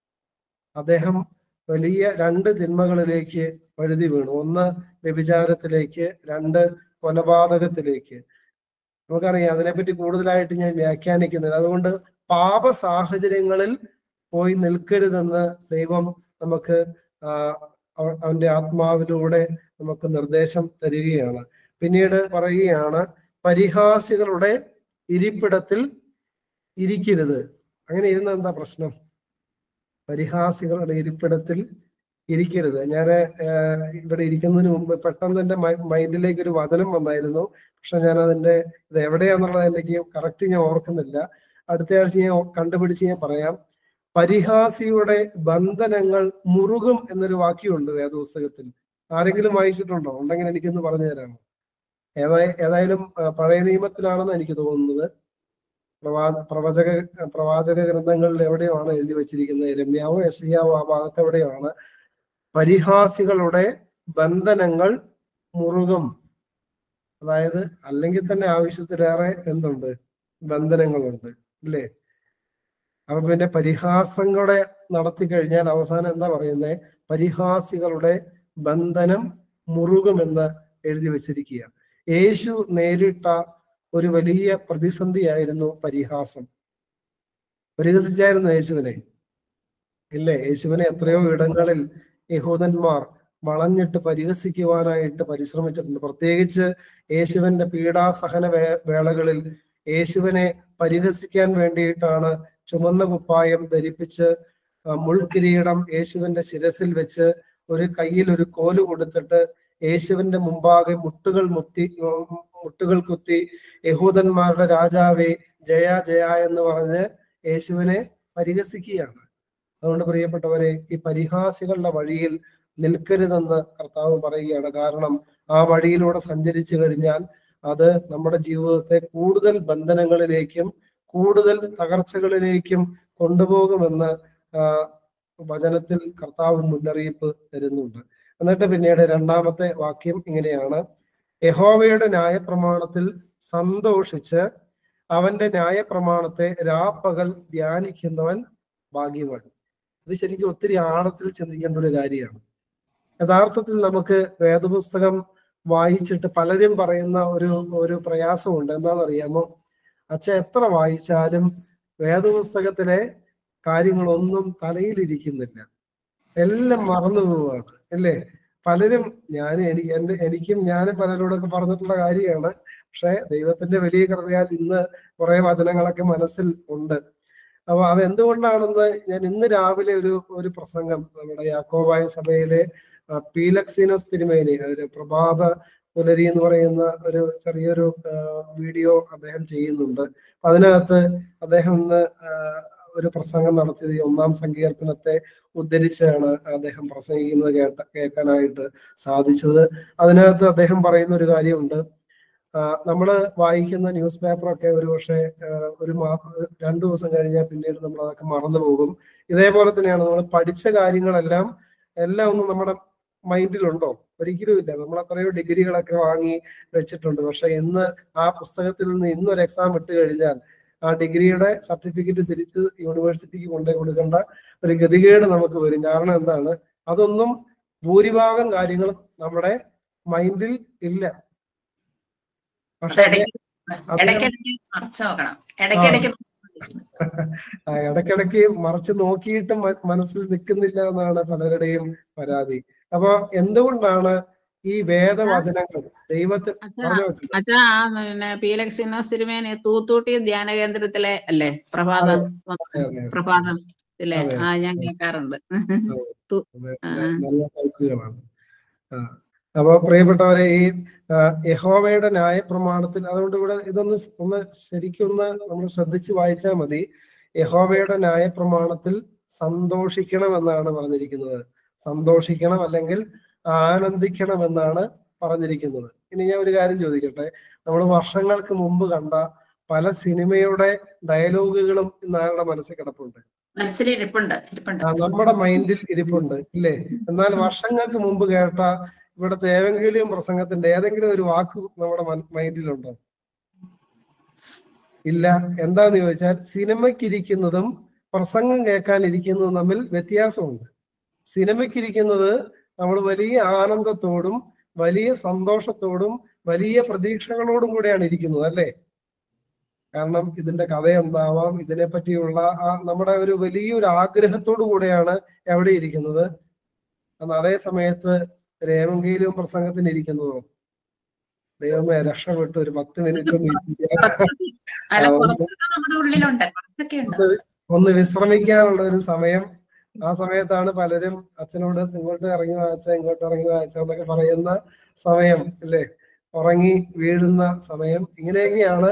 അദ്ദേഹം വലിയ രണ്ട് തിന്മകളിലേക്ക് വഴുതി വീണു ഒന്ന് വ്യഭിചാരത്തിലേക്ക് രണ്ട് കൊലപാതകത്തിലേക്ക് നമുക്കറിയാം അതിനെപ്പറ്റി കൂടുതലായിട്ട് ഞാൻ വ്യാഖ്യാനിക്കുന്നില്ല അതുകൊണ്ട് പാപ സാഹചര്യങ്ങളിൽ പോയി നിൽക്കരുതെന്ന് ദൈവം നമുക്ക് ആ, അവ- അവന്റെ ആത്മാവിലൂടെ നമുക്ക് നിർദ്ദേശം തരികയാണ് പിന്നീട് പറയുകയാണ് പരിഹാസികളുടെ ഇരിപ്പിടത്തിൽ ഇരിക്കരുത് അങ്ങനെ ഇരുന്ന എന്താ പ്രശ്നം പരിഹാസികളുടെ ഇരിപ്പിടത്തിൽ ഇരിക്കരുത് ഞാൻ ഇവിടെ ഇരിക്കുന്നതിന് മുമ്പ് പെട്ടെന്ന് എന്റെ മൈൻഡിലേക്ക് ഒരു വചനം വന്നായിരുന്നു പക്ഷെ ഞാൻ അതിന്റെ ഇത് എവിടെയാന്നുള്ളത് എനിക്ക് കറക്റ്റ് ഞാൻ ഓർക്കുന്നില്ല അടുത്ത ആഴ്ച ഞാൻ കണ്ടുപിടിച്ച് ഞാൻ പറയാം പരിഹാസിയുടെ ബന്ധനങ്ങൾ മുറുകും എന്നൊരു വാക്യമുണ്ട് വേദപുസ്തകത്തിൽ ആരെങ്കിലും വായിച്ചിട്ടുണ്ടോ ഉണ്ടെങ്കിൽ എനിക്കൊന്ന് പറഞ്ഞു തരാമോ ഏതായ ഏതായാലും ആ, പഴയ നിയമത്തിലാണെന്ന് എനിക്ക് തോന്നുന്നത് പ്രവാ പ്രവചക പ്രവാചക ഗ്രന്ഥങ്ങളിൽ എവിടെയോ ആണ് എഴുതി വെച്ചിരിക്കുന്നത് രമ്യാവോ യശയാവോ ആ ഭാഗത്ത് എവിടെയാണ് പരിഹാസികളുടെ ബന്ധനങ്ങൾ മുറുകും അതായത് അല്ലെങ്കിൽ തന്നെ ആവശ്യത്തിലേറെ എന്തുണ്ട് ബന്ധനങ്ങളുണ്ട് ഇല്ലേ അപ്പൊ പിന്നെ പരിഹാസങ്ങളെ നടത്തി കഴിഞ്ഞാൽ അവസാനം എന്താ പറയുന്നത് പരിഹാസികളുടെ ബന്ധനം മുറുകുമെന്ന് എഴുതി വെച്ചിരിക്കുക യേശു നേരിട്ട ഒരു വലിയ പ്രതിസന്ധിയായിരുന്നു പരിഹാസം പരിഹസിച്ചായിരുന്നു യേശുവിനെ ഇല്ലേ യേശുവിനെ എത്രയോ ഇടങ്ങളിൽ യഹൂദന്മാർ വളഞ്ഞിട്ട് പരിഹസിക്കുവാനായിട്ട് പരിശ്രമിച്ചിട്ടുണ്ട് പ്രത്യേകിച്ച് യേശുവിന്റെ പീഡാസഹന വേ വേളകളിൽ യേശുവിനെ പരിഹസിക്കാൻ വേണ്ടിയിട്ടാണ് ചുമന്ന കുപ്പായം ധരിപ്പിച്ച് ആ, മുൾക്കിരീടം യേശുവിന്റെ ശിരസിൽ വെച്ച് ഒരു കയ്യിൽ ഒരു കോല് കൊടുത്തിട്ട് യേശുവിന്റെ മുമ്പാകെ മുട്ടുകൾ മുത്തി ഉം, മുട്ടുകൾ കുത്തി യഹൂദന്മാരുടെ രാജാവേ ജയ ജയ എന്ന് പറഞ്ഞ് യേശുവിനെ പരിഹസിക്കുകയാണ് അതുകൊണ്ട് പ്രിയപ്പെട്ടവരെ ഈ പരിഹാസികളുടെ വഴിയിൽ നിൽക്കരുതെന്ന് കർത്താവ് പറയുകയാണ് കാരണം ആ വഴിയിലൂടെ സഞ്ചരിച്ചു കഴിഞ്ഞാൽ അത് നമ്മുടെ ജീവിതത്തെ കൂടുതൽ ബന്ധനങ്ങളിലേക്കും കൂടുതൽ തകർച്ചകളിലേക്കും കൊണ്ടുപോകുമെന്ന് ആ, വചനത്തിൽ കർത്താവ് മുന്നറിയിപ്പ് തരുന്നുണ്ട് എന്നിട്ട് പിന്നീട് രണ്ടാമത്തെ വാക്യം ഇങ്ങനെയാണ് യഹോവയുടെ ന്യായപ്രമാണത്തിൽ സന്തോഷിച്ച് അവന്റെ ന്യായപ്രമാണത്തെ രാപ്പകൽ ധ്യാനിക്കുന്നവൻ ഭാഗ്യവാൻ ഇത് ശരിക്കും ഒത്തിരി ആഴത്തിൽ ചിന്തിക്കേണ്ട ഒരു കാര്യമാണ് യഥാർത്ഥത്തിൽ നമുക്ക് വേദപുസ്തകം വായിച്ചിട്ട് പലരും പറയുന്ന ഒരു ഒരു പ്രയാസമുണ്ട് എന്താണെന്നറിയാമോ അച്ഛൻ എത്ര വായിച്ചാലും വേദപുസ്തകത്തിലെ കാര്യങ്ങളൊന്നും തലയിലിരിക്കുന്നില്ല എല്ലാം മറന്നു പോവാണ് അല്ലേ പലരും ഞാൻ എനിക്ക് എന്റെ എനിക്കും ഞാൻ പലരോടൊക്കെ പറഞ്ഞിട്ടുള്ള കാര്യമാണ് പക്ഷെ ദൈവത്തിന്റെ വലിയ കൃപയാൽ ഇന്ന് കുറെ വചനങ്ങളൊക്കെ മനസ്സിൽ ഉണ്ട് അപ്പൊ അത് എന്തുകൊണ്ടാണെന്ന് ഞാൻ ഇന്ന് രാവിലെ ഒരു ഒരു പ്രസംഗം നമ്മുടെ യാക്കോബായ സഭയിലെ ആ, പീലക്സീനോസ് തിരുമേനി ഒരു പ്രഭാത പുലരി എന്ന് പറയുന്ന ഒരു ചെറിയൊരു ആ, വീഡിയോ അദ്ദേഹം ചെയ്യുന്നുണ്ട് അപ്പൊ അതിനകത്ത് അദ്ദേഹം ഇന്ന് ആ, ഒരു പ്രസംഗം നടത്തിയത് ഈ ഒന്നാം സങ്കീർത്തനത്തെ ഉദ്ധരിച്ചാണ് അദ്ദേഹം പ്രസംഗിക്കുന്നത് കേട്ട കേൾക്കാനായിട്ട് സാധിച്ചത് അതിനകത്ത് അദ്ദേഹം പറയുന്ന ഒരു കാര്യമുണ്ട് ആ, നമ്മള് വായിക്കുന്ന ന്യൂസ് പേപ്പറൊക്കെ ഒരു പക്ഷേ ഒരു മാസം രണ്ടു ദിവസം കഴിഞ്ഞാൽ പിന്നീട് നമ്മൾ അതൊക്കെ മറന്നു പോകും ഇതേപോലെ തന്നെയാണ് നമ്മൾ പഠിച്ച കാര്യങ്ങളെല്ലാം എല്ലാം ഒന്നും നമ്മുടെ മൈൻഡിലുണ്ടോ ഒരിക്കലും ഇല്ല നമ്മൾ അത്രയോ ഡിഗ്രികളൊക്കെ വാങ്ങി വെച്ചിട്ടുണ്ട് പക്ഷെ ഇന്ന് ആ പുസ്തകത്തിൽ നിന്ന് ഇന്നൊരു എക്സാം ഇട്ട് കഴിഞ്ഞാൽ ആ ഡിഗ്രിയുടെ സർട്ടിഫിക്കറ്റ് തിരിച്ച് യൂണിവേഴ്സിറ്റിക്ക് കൊണ്ടുപോയി കൊടുക്കേണ്ട ഒരു ഗതികേട് നമുക്ക് വരും കാരണം എന്താണ് അതൊന്നും ഭൂരിഭാഗം കാര്യങ്ങളും നമ്മുടെ മൈൻഡിൽ ഇല്ല പക്ഷെ അത് ഇടയ്ക്ക് ഇടയ്ക്കിടയ്ക്ക് മറച്ചു നോക്കണം ഇടയ്ക്കിടയ്ക്ക് ആ, ഇടയ്ക്കിടയ്ക്ക് മറച്ചു നോക്കിയിട്ടും മ- മനസ്സിൽ നിൽക്കുന്നില്ല എന്നാണ് പലരുടെയും പരാതി അപ്പൊ എന്തുകൊണ്ടാണ് ഈ വേദവചനങ്ങൾ ദൈവത്തിൽ അച്ഛാ പറഞ്ഞോ അച്ഛൻ. അച്ഛാ ആ പിന്നെ പീലക്സിനോസ് തിരുമേനി തൂത്തൂട്ടി ധ്യാന കേന്ദ്രത്തിലെ അല്ലേ പ്രഭാതം അതെ, അതെ, പ്രഭാതം ഇല്ലേ അതെ. ആ ഞാൻ കേൾക്കാറുണ്ട് അതെ. ആ. നല്ല വാക്കുകളാണ് ആ. അപ്പൊ പ്രിയപ്പെട്ടവരെ ഈ ആ, യഹോവയുടെ ന്യായപ്രമാണത്തിൽ അതുകൊണ്ട് ഇവിടെ ഇതൊന്ന് സ് ഒന്ന് ശരിക്കൊന്ന് നമ്മൾ ശ്രദ്ധിച്ച് വായിച്ചാൽ മതി യഹോവയുടെ ന്യായപ്രമാണത്തിൽ സന്തോഷിക്കണം എന്നാണ് പറഞ്ഞിരിക്കുന്നത് സന്തോഷിക്കണം അല്ലെങ്കിൽ ആനന്ദിക്കണം എന്നാണ് പറഞ്ഞിരിക്കുന്നത് ഇനി ഞാൻ ഒരു കാര്യം ചോദിക്കട്ടെ നമ്മൾ വർഷങ്ങൾക്ക് മുമ്പ് കണ്ട പല സിനിമയുടെ ഡയലോഗുകളും ഇന്ന് ആരുടെ മനസ്സിൽ കിടപ്പുണ്ട് മനസ്സിൽ ഇരിപ്പുണ്ട് ഇരിപ്പുണ്ട് ആ, നമ്മുടെ മൈൻഡിൽ ഇരിപ്പുണ്ട് ഇല്ലേ എന്നാൽ വർഷങ്ങൾക്ക് മുമ്പ് കേട്ട ഇവിടുത്തെ ഏതെങ്കിലും പ്രസംഗത്തിന്റെ ഏതെങ്കിലും ഒരു വാക്ക് നമ്മുടെ മൻ- മൈൻഡിലുണ്ടോ ഇല്ല എന്താന്ന് ചോദിച്ചാൽ സിനിമയ്ക്കിരിക്കുന്നതും പ്രസംഗം കേൾക്കാൻ ഇരിക്കുന്നതും തമ്മിൽ വ്യത്യാസമുണ്ട് സിനിമയ്ക്കിരിക്കുന്നത് നമ്മൾ വലിയ ആനന്ദത്തോടും വലിയ സന്തോഷത്തോടും വലിയ പ്രതീക്ഷകളോടും കൂടെയാണ് ഇരിക്കുന്നത് അല്ലേ കാരണം ഇതിന്റെ കഥ എന്താവാം ഇതിനെ പറ്റിയുള്ള ആ നമ്മുടെ ഒരു വലിയൊരു ആഗ്രഹത്തോടു കൂടെയാണ് എവിടെ ഇരിക്കുന്നത് എന്നാൽ അതേ സമയത്ത് രേവങ്കയിലും പ്രസംഗത്തിന് ഇരിക്കുന്നതോ ദൈവമേ രക്ഷപ്പെട്ട് ഒരു പത്ത് മിനിറ്റ് ഒന്ന് ഇരിക്കുക. അല്ല ആ, കുറച്ചൊക്കെ നമ്മുടെ ഉള്ളിലുണ്ട് കുറച്ചൊക്കെ ഉണ്ട് ഒന്ന് വിശ്രമിക്കാനുള്ള ഒരു സമയം ആ സമയത്താണ് പലരും അച്ഛനോട് ഇങ്ങോട്ട് ഇറങ്ങി വായിച്ച ഇങ്ങോട്ട് ഇറങ്ങി വായിച്ച എന്നൊക്കെ പറയുന്ന സമയം അല്ലേ ഉറങ്ങി വീഴുന്ന സമയം ഇങ്ങനെയൊക്കെയാണ്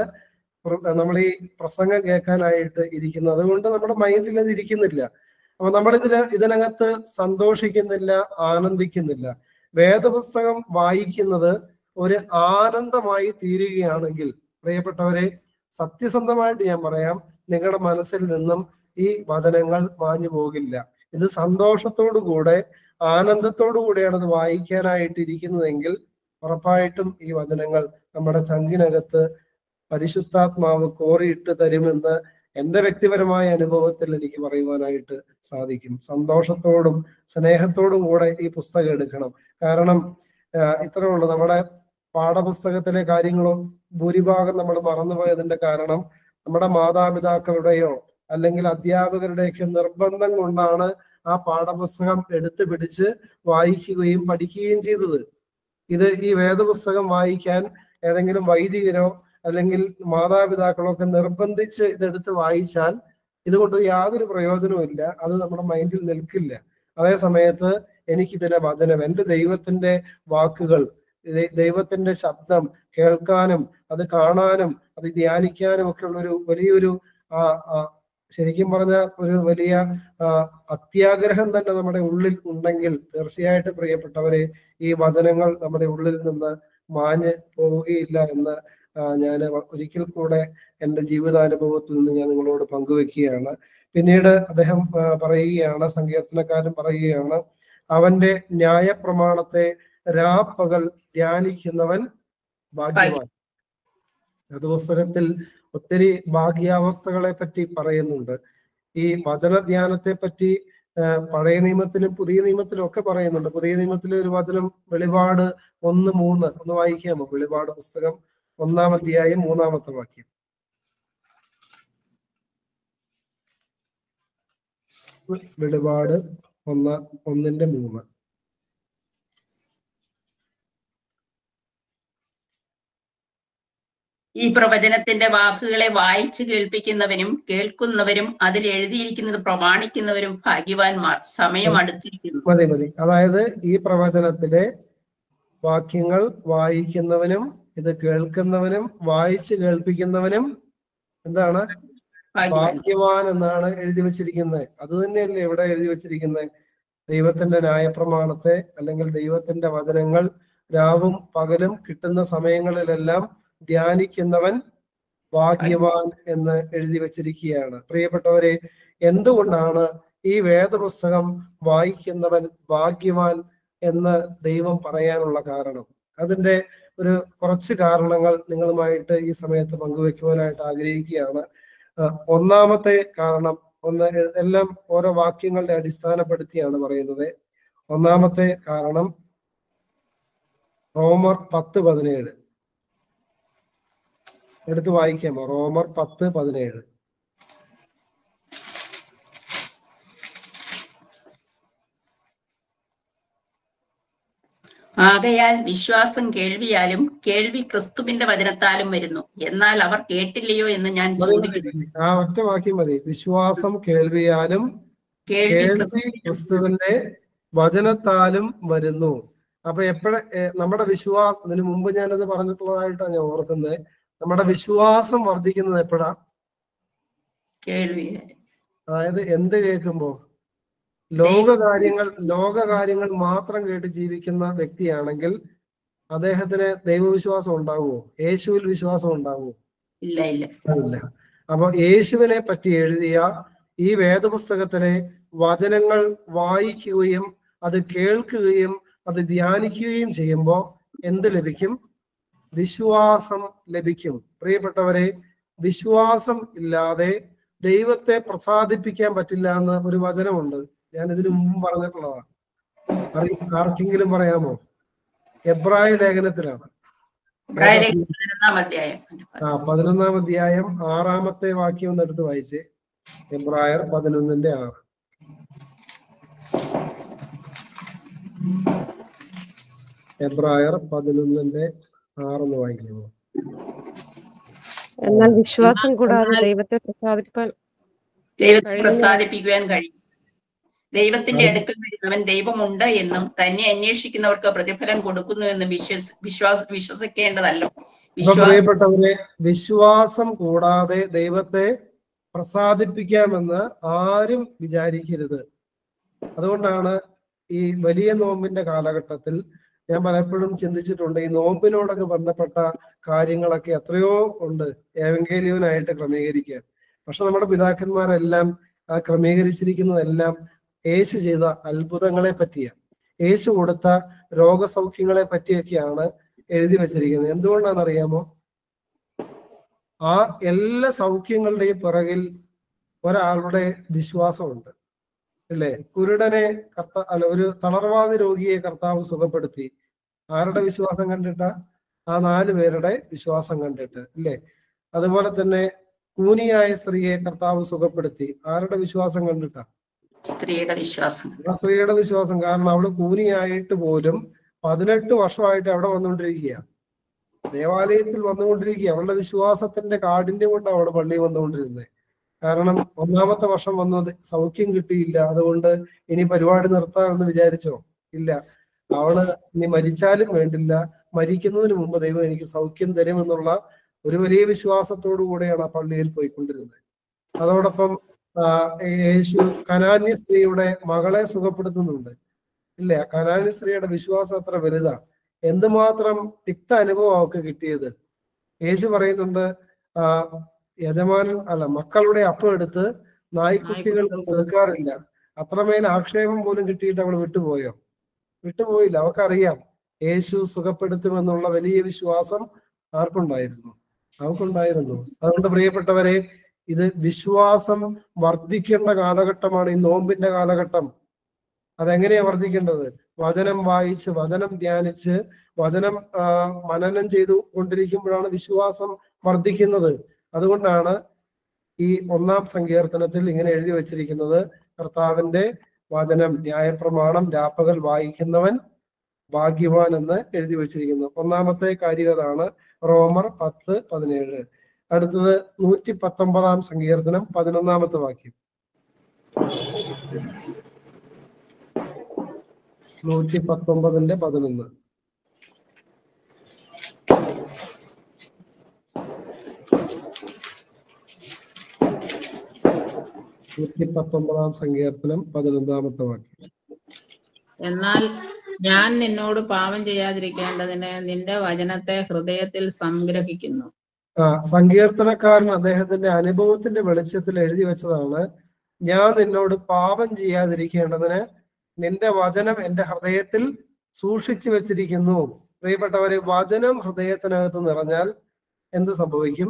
നമ്മൾ ഈ പ്രസംഗം കേൾക്കാനായിട്ട് ഇരിക്കുന്നത് അതുകൊണ്ട് നമ്മുടെ മൈൻഡിൽ അത് ഇരിക്കുന്നില്ല അപ്പൊ നമ്മൾ ഇതിന് ഇതിനകത്ത് സന്തോഷിക്കുന്നില്ല ആനന്ദിക്കുന്നില്ല വേദപുസ്തകം വായിക്കുന്നത് ഒരു ആനന്ദമായി തീരുകയാണെങ്കിൽ പ്രിയപ്പെട്ടവരെ സത്യസന്ധമായിട്ട് ഞാൻ പറയാം നിങ്ങളുടെ മനസ്സിൽ നിന്നും ഈ വചനങ്ങൾ മാഞ്ഞു പോകില്ല ഇത് സന്തോഷത്തോടു കൂടെ ആനന്ദത്തോടു കൂടെയാണ് ഇത് വായിക്കാനായിട്ട് ഇരിക്കുന്നതെങ്കിൽ ഉറപ്പായിട്ടും ഈ വചനങ്ങൾ നമ്മുടെ ചങ്കിനകത്ത് പരിശുദ്ധാത്മാവ് കോറിയിട്ട് തരുമെന്ന് എന്റെ വ്യക്തിപരമായ അനുഭവത്തിൽ എനിക്ക് പറയുവാനായിട്ട് സാധിക്കും സന്തോഷത്തോടും സ്നേഹത്തോടും കൂടെ ഈ പുസ്തകം എടുക്കണം കാരണം ആഹ് ഇത്രേ ഉള്ളൂ നമ്മുടെ പാഠപുസ്തകത്തിലെ കാര്യങ്ങളും ഭൂരിഭാഗം നമ്മൾ മറന്നുപോയതിന്റെ കാരണം നമ്മുടെ മാതാപിതാക്കളുടെയോ അല്ലെങ്കിൽ അധ്യാപകരുടെയൊക്കെ നിർബന്ധം കൊണ്ടാണ് ആ പാഠപുസ്തകം എടുത്തു പിടിച്ച് വായിക്കുകയും പഠിക്കുകയും ചെയ്തത് ഇത് ഈ വേദപുസ്തകം വായിക്കാൻ ഏതെങ്കിലും വൈദികരോ അല്ലെങ്കിൽ മാതാപിതാക്കളോ ഒക്കെ നിർബന്ധിച്ച് ഇതെടുത്ത് വായിച്ചാൽ ഇതുകൊണ്ട് യാതൊരു പ്രയോജനവും ഇല്ല അത് നമ്മുടെ മൈൻഡിൽ നിൽക്കില്ല അതേ സമയത്ത് എനിക്കിതിലെ വചനം എൻ്റെ ദൈവത്തിന്റെ വാക്കുകൾ ദൈ- ദൈവത്തിന്റെ ശബ്ദം കേൾക്കാനും അത് കാണാനും അത് ധ്യാനിക്കാനും ഒക്കെ ഉള്ളൊരു വലിയൊരു ആ ആ, ശരിക്കും പറഞ്ഞ ഒരു വലിയ ആ, അത്യാഗ്രഹം തന്നെ നമ്മുടെ ഉള്ളിൽ ഉണ്ടെങ്കിൽ തീർച്ചയായിട്ടും പ്രിയപ്പെട്ടവരെ ഈ വചനങ്ങൾ നമ്മുടെ ഉള്ളിൽ നിന്ന് മാഞ്ഞ് പോവുകയില്ല എന്ന് ഞാൻ ഒരിക്കൽ കൂടെ എൻ്റെ ജീവിതാനുഭവത്തിൽ നിന്ന് ഞാൻ നിങ്ങളോട് പങ്കുവെക്കുകയാണ് പിന്നീട് അദ്ദേഹം ആ, പറയുകയാണ് സങ്കീർത്തനക്കാരൻ പറയുകയാണ് അവന്റെ ന്യായപ്രമാണത്തെ രാപ്പകൽ ധ്യാനിക്കുന്നവൻ ഭാഗ്യവാൻ അത് പുസ്തകത്തിൽ ഒത്തിരി ഭാഗ്യാവസ്ഥകളെ പറ്റി പറയുന്നുണ്ട് ഈ വചനധ്യാനത്തെ പറ്റി ആ, പഴയ നിയമത്തിലും പുതിയ നിയമത്തിലും ഒക്കെ പറയുന്നുണ്ട് പുതിയ നിയമത്തിലെ ഒരു വചനം വെളിപാട് ഒന്ന് മൂന്ന് ഒന്ന് വായിക്കാമോ വെളിപാട് പുസ്തകം ഒന്നാം അധ്യായം മൂന്നാമത്തെ വാക്യം വെളിപാട് ഒന്ന് ഒന്നിന്റെ മൂന്ന് ഈ പ്രവചനത്തിന്റെ വാക്കുകളെ വായിച്ചു കേൾപ്പിക്കുന്നവനും കേൾക്കുന്നവരും അതിൽ എഴുതിയിരിക്കുന്നത് പ്രമാണിക്കുന്നവരും ഭാഗ്യവാന്മാർ സമയം അടുത്തിരിക്കുന്നു മതി മതി അതായത് ഈ പ്രവചനത്തിലെ വാക്യങ്ങൾ വായിക്കുന്നവനും ഇത് കേൾക്കുന്നവനും വായിച്ച് കേൾപ്പിക്കുന്നവനും എന്താണ് ഭാഗ്യവാൻ ഭാഗ്യവാൻ എന്നാണ് എഴുതി വെച്ചിരിക്കുന്നത് അത് തന്നെയല്ലേ ഇവിടെ എഴുതി വെച്ചിരിക്കുന്നത് ദൈവത്തിന്റെ ന്യായപ്രമാണത്തെ അല്ലെങ്കിൽ ദൈവത്തിന്റെ വചനങ്ങൾ രാവും പകലും കിട്ടുന്ന സമയങ്ങളിലെല്ലാം ധ്യാനിക്കുന്നവൻ ഭാഗ്യവാൻ എന്ന് എഴുതി വെച്ചിരിക്കുകയാണ് പ്രിയപ്പെട്ടവരെ എന്തുകൊണ്ടാണ് ഈ വേദപുസ്തകം വായിക്കുന്നവൻ ഭാഗ്യവാൻ എന്ന് ദൈവം പറയാനുള്ള കാരണം അതിന്റെ ഒരു കുറച്ച് കാരണങ്ങൾ നിങ്ങളുമായിട്ട് ഈ സമയത്ത് പങ്കുവെക്കുവാനായിട്ട് ആഗ്രഹിക്കുകയാണ് ആ, ഒന്നാമത്തെ കാരണം ഒന്ന് എ- എല്ലാം ഓരോ വാക്യങ്ങളുടെ അടിസ്ഥാനപ്പെടുത്തിയാണ് പറയുന്നത് ഒന്നാമത്തെ കാരണം റോമർ പത്ത് പതിനേഴ് എടുത്ത് വായിക്കാമോ റോമർ പത്ത് പതിനേഴ് ആകയാൽ വിശ്വാസം കേൾവിയാലും കേൾവി ക്രിസ്തുവിന്റെ വചനത്താലും വരുന്നു എന്നാൽ അവർ കേട്ടില്ലയോ എന്ന് ഞാൻ മതി, ചോദിക്കുന്നു മതി. ആ ഒറ്റ വാക്യം മതി വിശ്വാസം കേൾവിയാലും കേൾവി കേൾവി ക്രിസ്തുവിന്റെ വചനത്താലും വരുന്നു അപ്പൊ എപ്പോഴ നമ്മുടെ വിശ്വാസം ഇതിനു മുമ്പ് ഞാനത് പറഞ്ഞിട്ടുള്ളതായിട്ടാണ് ഞാൻ ഓർക്കുന്നത് നമ്മുടെ വിശ്വാസം വർദ്ധിക്കുന്നത് എപ്പോഴാ കേൾവി അതായത് എന്ത് കേൾക്കുമ്പോ ലോകകാര്യങ്ങൾ ലോകകാര്യങ്ങൾ മാത്രം കേട്ട് ജീവിക്കുന്ന വ്യക്തിയാണെങ്കിൽ അദ്ദേഹത്തിന് ദൈവവിശ്വാസം ഉണ്ടാവുമോ യേശുവിൽ വിശ്വാസം ഉണ്ടാവുമോ ഇല്ല ഇല്ല ഇല്ല അപ്പൊ യേശുവിനെ പറ്റി എഴുതിയ ഈ വേദപുസ്തകത്തിലെ വചനങ്ങൾ വായിക്കുകയും അത് കേൾക്കുകയും അത് ധ്യാനിക്കുകയും ചെയ്യുമ്പോൾ എന്ത് ലഭിക്കും വിശ്വാസം ലഭിക്കും പ്രിയപ്പെട്ടവരെ വിശ്വാസം ഇല്ലാതെ ദൈവത്തെ പ്രസാദിപ്പിക്കാൻ പറ്റില്ല എന്ന് ഒരു വചനമുണ്ട് ഞാൻ ഇതിനു മുമ്പ് പറഞ്ഞിട്ടുള്ളതാണ് അറി- ആർക്കെങ്കിലും പറയാമോ എബ്രായ ലേഖനത്തിലാണ് ഇബ്രാഹിം പതിനൊന്നാം അധ്യായം ആ പതിനൊന്നാം അധ്യായം ആറാമത്തെ വാക്യം ഒന്ന് എടുത്ത് വായിച്ചേ എബ്രായർ പതിനൊന്നിന്റെ ആറ് എബ്രായർ പതിനൊന്നിന്റെ ആറെന്ന് വായിക്കുന്നു എന്നാൽ വിശ്വാസം കൂടാതെ എന്നാൽ- ദൈവത്തെ പ്രസാദിപ്പാൻ ദൈവത്തെ കഴിഞ്ഞ- പ്രസാദിപ്പിക്കുവാൻ കഴിയും ദൈവത്തിന്റെ അടുക്കൽ വരുന്നവൻ ദൈവമുണ്ട് എന്നും തന്നെ അന്വേഷിക്കുന്നവർക്ക് പ്രതിഫലം കൊടുക്കുന്നു എന്നും വിശ്വസ് വിശ്വാസ വിശ്വസിക്കേണ്ടതല്ലോ അപ്പൊ വിശ്വാസം പ്രിയപ്പെട്ടവരെ വിശ്വാസം കൂടാതെ ദൈവത്തെ പ്രസാദിപ്പിക്കാമെന്ന് ആരും വിചാരിക്കരുത് അതുകൊണ്ടാണ് ഈ വലിയ നോമ്പിന്റെ കാലഘട്ടത്തിൽ ഞാൻ പലപ്പോഴും ചിന്തിച്ചിട്ടുണ്ട് ഈ നോമ്പിനോടൊക്കെ ബന്ധപ്പെട്ട കാര്യങ്ങളൊക്കെ എത്രയോ ഉണ്ട് ഏവങ്കേലിയവനായിട്ട് ക്രമീകരിക്കാൻ പക്ഷെ നമ്മുടെ പിതാക്കന്മാരെല്ലാം ആ ക്രമീകരിച്ചിരിക്കുന്നതെല്ലാം യേശു ചെയ്ത അത്ഭുതങ്ങളെ പറ്റിയാണ് യേശു കൊടുത്ത രോഗസൗഖ്യങ്ങളെ പറ്റിയൊക്കെയാണ് എഴുതി വെച്ചിരിക്കുന്നത് എന്തുകൊണ്ടാണെന്നറിയാമോ ആ എല്ലാ സൗഖ്യങ്ങളുടെയും പിറകിൽ ഒരാളുടെ വിശ്വാസമുണ്ട് അല്ലേ കുരുടനെ കർത്ത അല്ല ഒരു തളർവാദ രോഗിയെ കർത്താവ് സുഖപ്പെടുത്തി ആരുടെ വിശ്വാസം കണ്ടിട്ടാ ആ നാല് പേരുടെ വിശ്വാസം കണ്ടിട്ട് അല്ലേ അതുപോലെ തന്നെ കൂനിയായ സ്ത്രീയെ കർത്താവ് സുഖപ്പെടുത്തി ആരുടെ വിശ്വാസം കണ്ടിട്ടാ സ്ത്രീയുടെ വിശ്വാസം ആ സ്ത്രീയുടെ വിശ്വാസം കാരണം അവള് കൂനിയായിട്ട് പോലും പതിനെട്ട് വർഷമായിട്ട് അവിടെ വന്നുകൊണ്ടിരിക്കുക ദേവാലയത്തിൽ വന്നുകൊണ്ടിരിക്കുക അവളുടെ വിശ്വാസത്തിന്റെ കാഠിന്യം കൊണ്ടാണ് അവിടെ പള്ളി വന്നുകൊണ്ടിരുന്നത് കാരണം ഒന്നാമത്തെ വർഷം വന്നത് സൗഖ്യം കിട്ടിയില്ല അതുകൊണ്ട് ഇനി പരിപാടി നിർത്താമെന്ന് വിചാരിച്ചോ ഇല്ല അവള് ഇനി മരിച്ചാലും വേണ്ടില്ല മരിക്കുന്നതിന് മുമ്പ് ദൈവം എനിക്ക് സൗഖ്യം തരുമെന്നുള്ള ഒരു വലിയ വിശ്വാസത്തോടു കൂടെയാണ് ആ പള്ളിയിൽ പോയിക്കൊണ്ടിരുന്നത് അതോടൊപ്പം ആ, യേശു കനാന്യ സ്ത്രീയുടെ മകളെ സുഖപ്പെടുത്തുന്നുണ്ട് ഇല്ല കനാന്യ സ്ത്രീയുടെ വിശ്വാസം അത്ര വലുതാ എന്തുമാത്രം തിക്ത അനുഭവം അവർക്ക് കിട്ടിയത് യേശു പറയുന്നുണ്ട് ആ യജമാനൻ അല്ല മക്കളുടെ അപ്പം എടുത്ത് നായ്ക്കുട്ടികൾക്ക് കൊടുക്കാറില്ല അത്രമേൽ ആക്ഷേപം പോലും കിട്ടിയിട്ട് അവൾ വിട്ടുപോയോ വിട്ടുപോയില്ല അവൾക്കറിയാം യേശു സുഖപ്പെടുത്തുമെന്നുള്ള വലിയ വിശ്വാസം ആർക്കുണ്ടായിരുന്നു നമുക്കുണ്ടായിരുന്നു അതുകൊണ്ട് പ്രിയപ്പെട്ടവരെ ഇത് വിശ്വാസം വർദ്ധിക്കേണ്ട കാലഘട്ടമാണ് ഈ നോമ്പിന്റെ കാലഘട്ടം അതെങ്ങനെയാ വർദ്ധിക്കേണ്ടത് വചനം വായിച്ച് വചനം ധ്യാനിച്ച് വചനം ആ, മനനം ചെയ്തു കൊണ്ടിരിക്കുമ്പോഴാണ് വിശ്വാസം വർദ്ധിക്കുന്നത് അതുകൊണ്ടാണ് ഈ ഒന്നാം സങ്കീർത്തനത്തിൽ ഇങ്ങനെ എഴുതി വച്ചിരിക്കുന്നത് കർത്താവിന്റെ വചനം ന്യായപ്രമാണം രാപ്പകൽ വായിക്കുന്നവൻ ഭാഗ്യവാൻ എന്ന് എഴുതി വച്ചിരിക്കുന്നു ഒന്നാമത്തെ കാര്യം അതാണ് റോമർ പത്ത് പതിനേഴ് അടുത്തത് നൂറ്റി പത്തൊമ്പതാം സങ്കീർത്തനം പതിനൊന്നാമത്തെ വാക്യം നൂറ്റി പത്തൊമ്പതിന്റെ പതിനൊന്ന് നൂറ്റി പത്തൊമ്പതാം സങ്കീർത്തനം പതിനൊന്നാമത്തെ വാക്യം എന്നാൽ ഞാൻ നിന്നോട് പാപം ചെയ്യാതിരിക്കേണ്ടതിന് നിന്റെ വചനത്തെ ഹൃദയത്തിൽ സംഗ്രഹിക്കുന്നു ആ സങ്കീർത്തനക്കാരൻ അദ്ദേഹത്തിന്റെ അനുഭവത്തിന്റെ വെളിച്ചത്തിൽ എഴുതി വെച്ചതാണ് ഞാൻ നിന്നോട് പാപം ചെയ്യാതിരിക്കേണ്ടതിന് നിന്റെ വചനം എന്റെ ഹൃദയത്തിൽ സൂക്ഷിച്ചു വെച്ചിരിക്കുന്നു പ്രിയപ്പെട്ടവരെ വചനം ഹൃദയത്തിനകത്ത് നിറഞ്ഞാൽ എന്ത് സംഭവിക്കും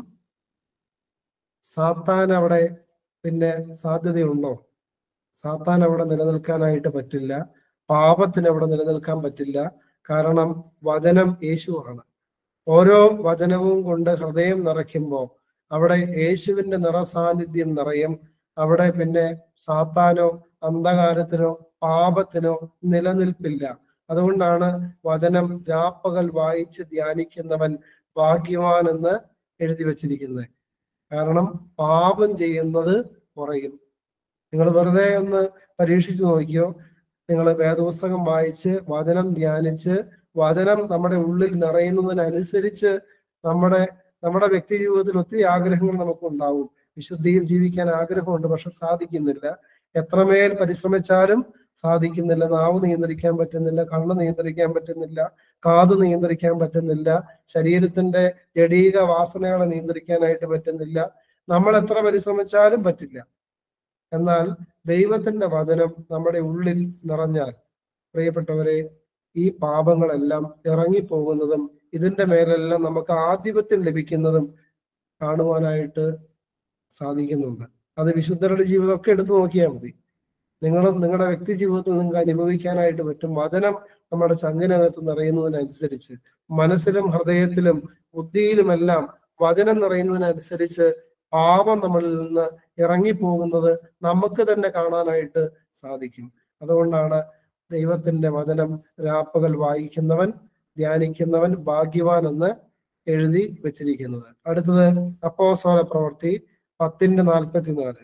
സാത്താൻ അവിടെ പിന്നെ സാധ്യതയുണ്ടോ സാത്താൻ അവിടെ നിലനിൽക്കാനായിട്ട് പറ്റില്ല പാപത്തിന് അവിടെ നിലനിൽക്കാൻ പറ്റില്ല കാരണം വചനം യേശുവാണ് ഓരോ വചനവും കൊണ്ട് ഹൃദയം നിറയ്ക്കുമ്പോൾ അവിടെ യേശുവിന്റെ നിറസാന്നിധ്യം നിറയും അവിടെ പിന്നെ സാത്താനോ അന്ധകാരത്തിനോ പാപത്തിനോ നിലനിൽപ്പില്ല അതുകൊണ്ടാണ് വചനം രാപ്പകൽ വായിച്ച് ധ്യാനിക്കുന്നവൻ ഭാഗ്യവാൻ എന്ന് എഴുതി വച്ചിരിക്കുന്നത് കാരണം പാപം ചെയ്യുന്നത് കുറയും നിങ്ങൾ വെറുതെ ഒന്ന് പരീക്ഷിച്ചു നോക്കിയോ നിങ്ങൾ വേദപുസ്തകം വായിച്ച് വചനം ധ്യാനിച്ച് വചനം നമ്മുടെ ഉള്ളിൽ നിറയുന്നതിനനുസരിച്ച് നമ്മുടെ നമ്മുടെ വ്യക്തി ജീവിതത്തിൽ ഒത്തിരി ആഗ്രഹങ്ങൾ നമുക്ക് ഉണ്ടാവും വിശുദ്ധിയിൽ ജീവിക്കാൻ ആഗ്രഹമുണ്ട് പക്ഷെ സാധിക്കുന്നില്ല എത്രമേൽ പരിശ്രമിച്ചാലും സാധിക്കുന്നില്ല നാവ് നിയന്ത്രിക്കാൻ പറ്റുന്നില്ല കണ്ണ് നിയന്ത്രിക്കാൻ പറ്റുന്നില്ല കാത് നിയന്ത്രിക്കാൻ പറ്റുന്നില്ല ശരീരത്തിന്റെ ജടീക വാസനകളെ നിയന്ത്രിക്കാനായിട്ട് പറ്റുന്നില്ല നമ്മൾ എത്ര പരിശ്രമിച്ചാലും പറ്റില്ല എന്നാൽ ദൈവത്തിന്റെ വചനം നമ്മുടെ ഉള്ളിൽ നിറഞ്ഞാൽ പ്രിയപ്പെട്ടവരെ ഈ പാപങ്ങളെല്ലാം ഇറങ്ങിപ്പോകുന്നതും ഇതിന്റെ മേലെല്ലാം നമുക്ക് ആധിപത്യം ലഭിക്കുന്നതും കാണുവാനായിട്ട് സാധിക്കുന്നുണ്ട് അത് വിശുദ്ധരുടെ ജീവിതമൊക്കെ എടുത്തു നോക്കിയാൽ മതി നിങ്ങളും നിങ്ങളുടെ വ്യക്തി ജീവിതത്തിൽ നിങ്ങൾക്ക് അനുഭവിക്കാനായിട്ട് പറ്റും വചനം നമ്മുടെ ചങ്കിനകത്ത് നിറയുന്നതിനനുസരിച്ച് മനസ്സിലും ഹൃദയത്തിലും ബുദ്ധിയിലുമെല്ലാം വചനം നിറയുന്നതിനനുസരിച്ച് പാപം നമ്മളിൽ നിന്ന് ഇറങ്ങിപ്പോകുന്നത് നമുക്ക് തന്നെ കാണാനായിട്ട് സാധിക്കും അതുകൊണ്ടാണ് ദൈവത്തിന്റെ വചനം രാപ്പകൽ വായിക്കുന്നവൻ ധ്യാനിക്കുന്നവൻ ഭാഗ്യവാൻ എന്ന് എഴുതി വെച്ചിരിക്കുന്നത് അടുത്തത് അപ്പോസ്തല പ്രവൃത്തി പത്തിന്റെ നാൽപ്പത്തിനാല്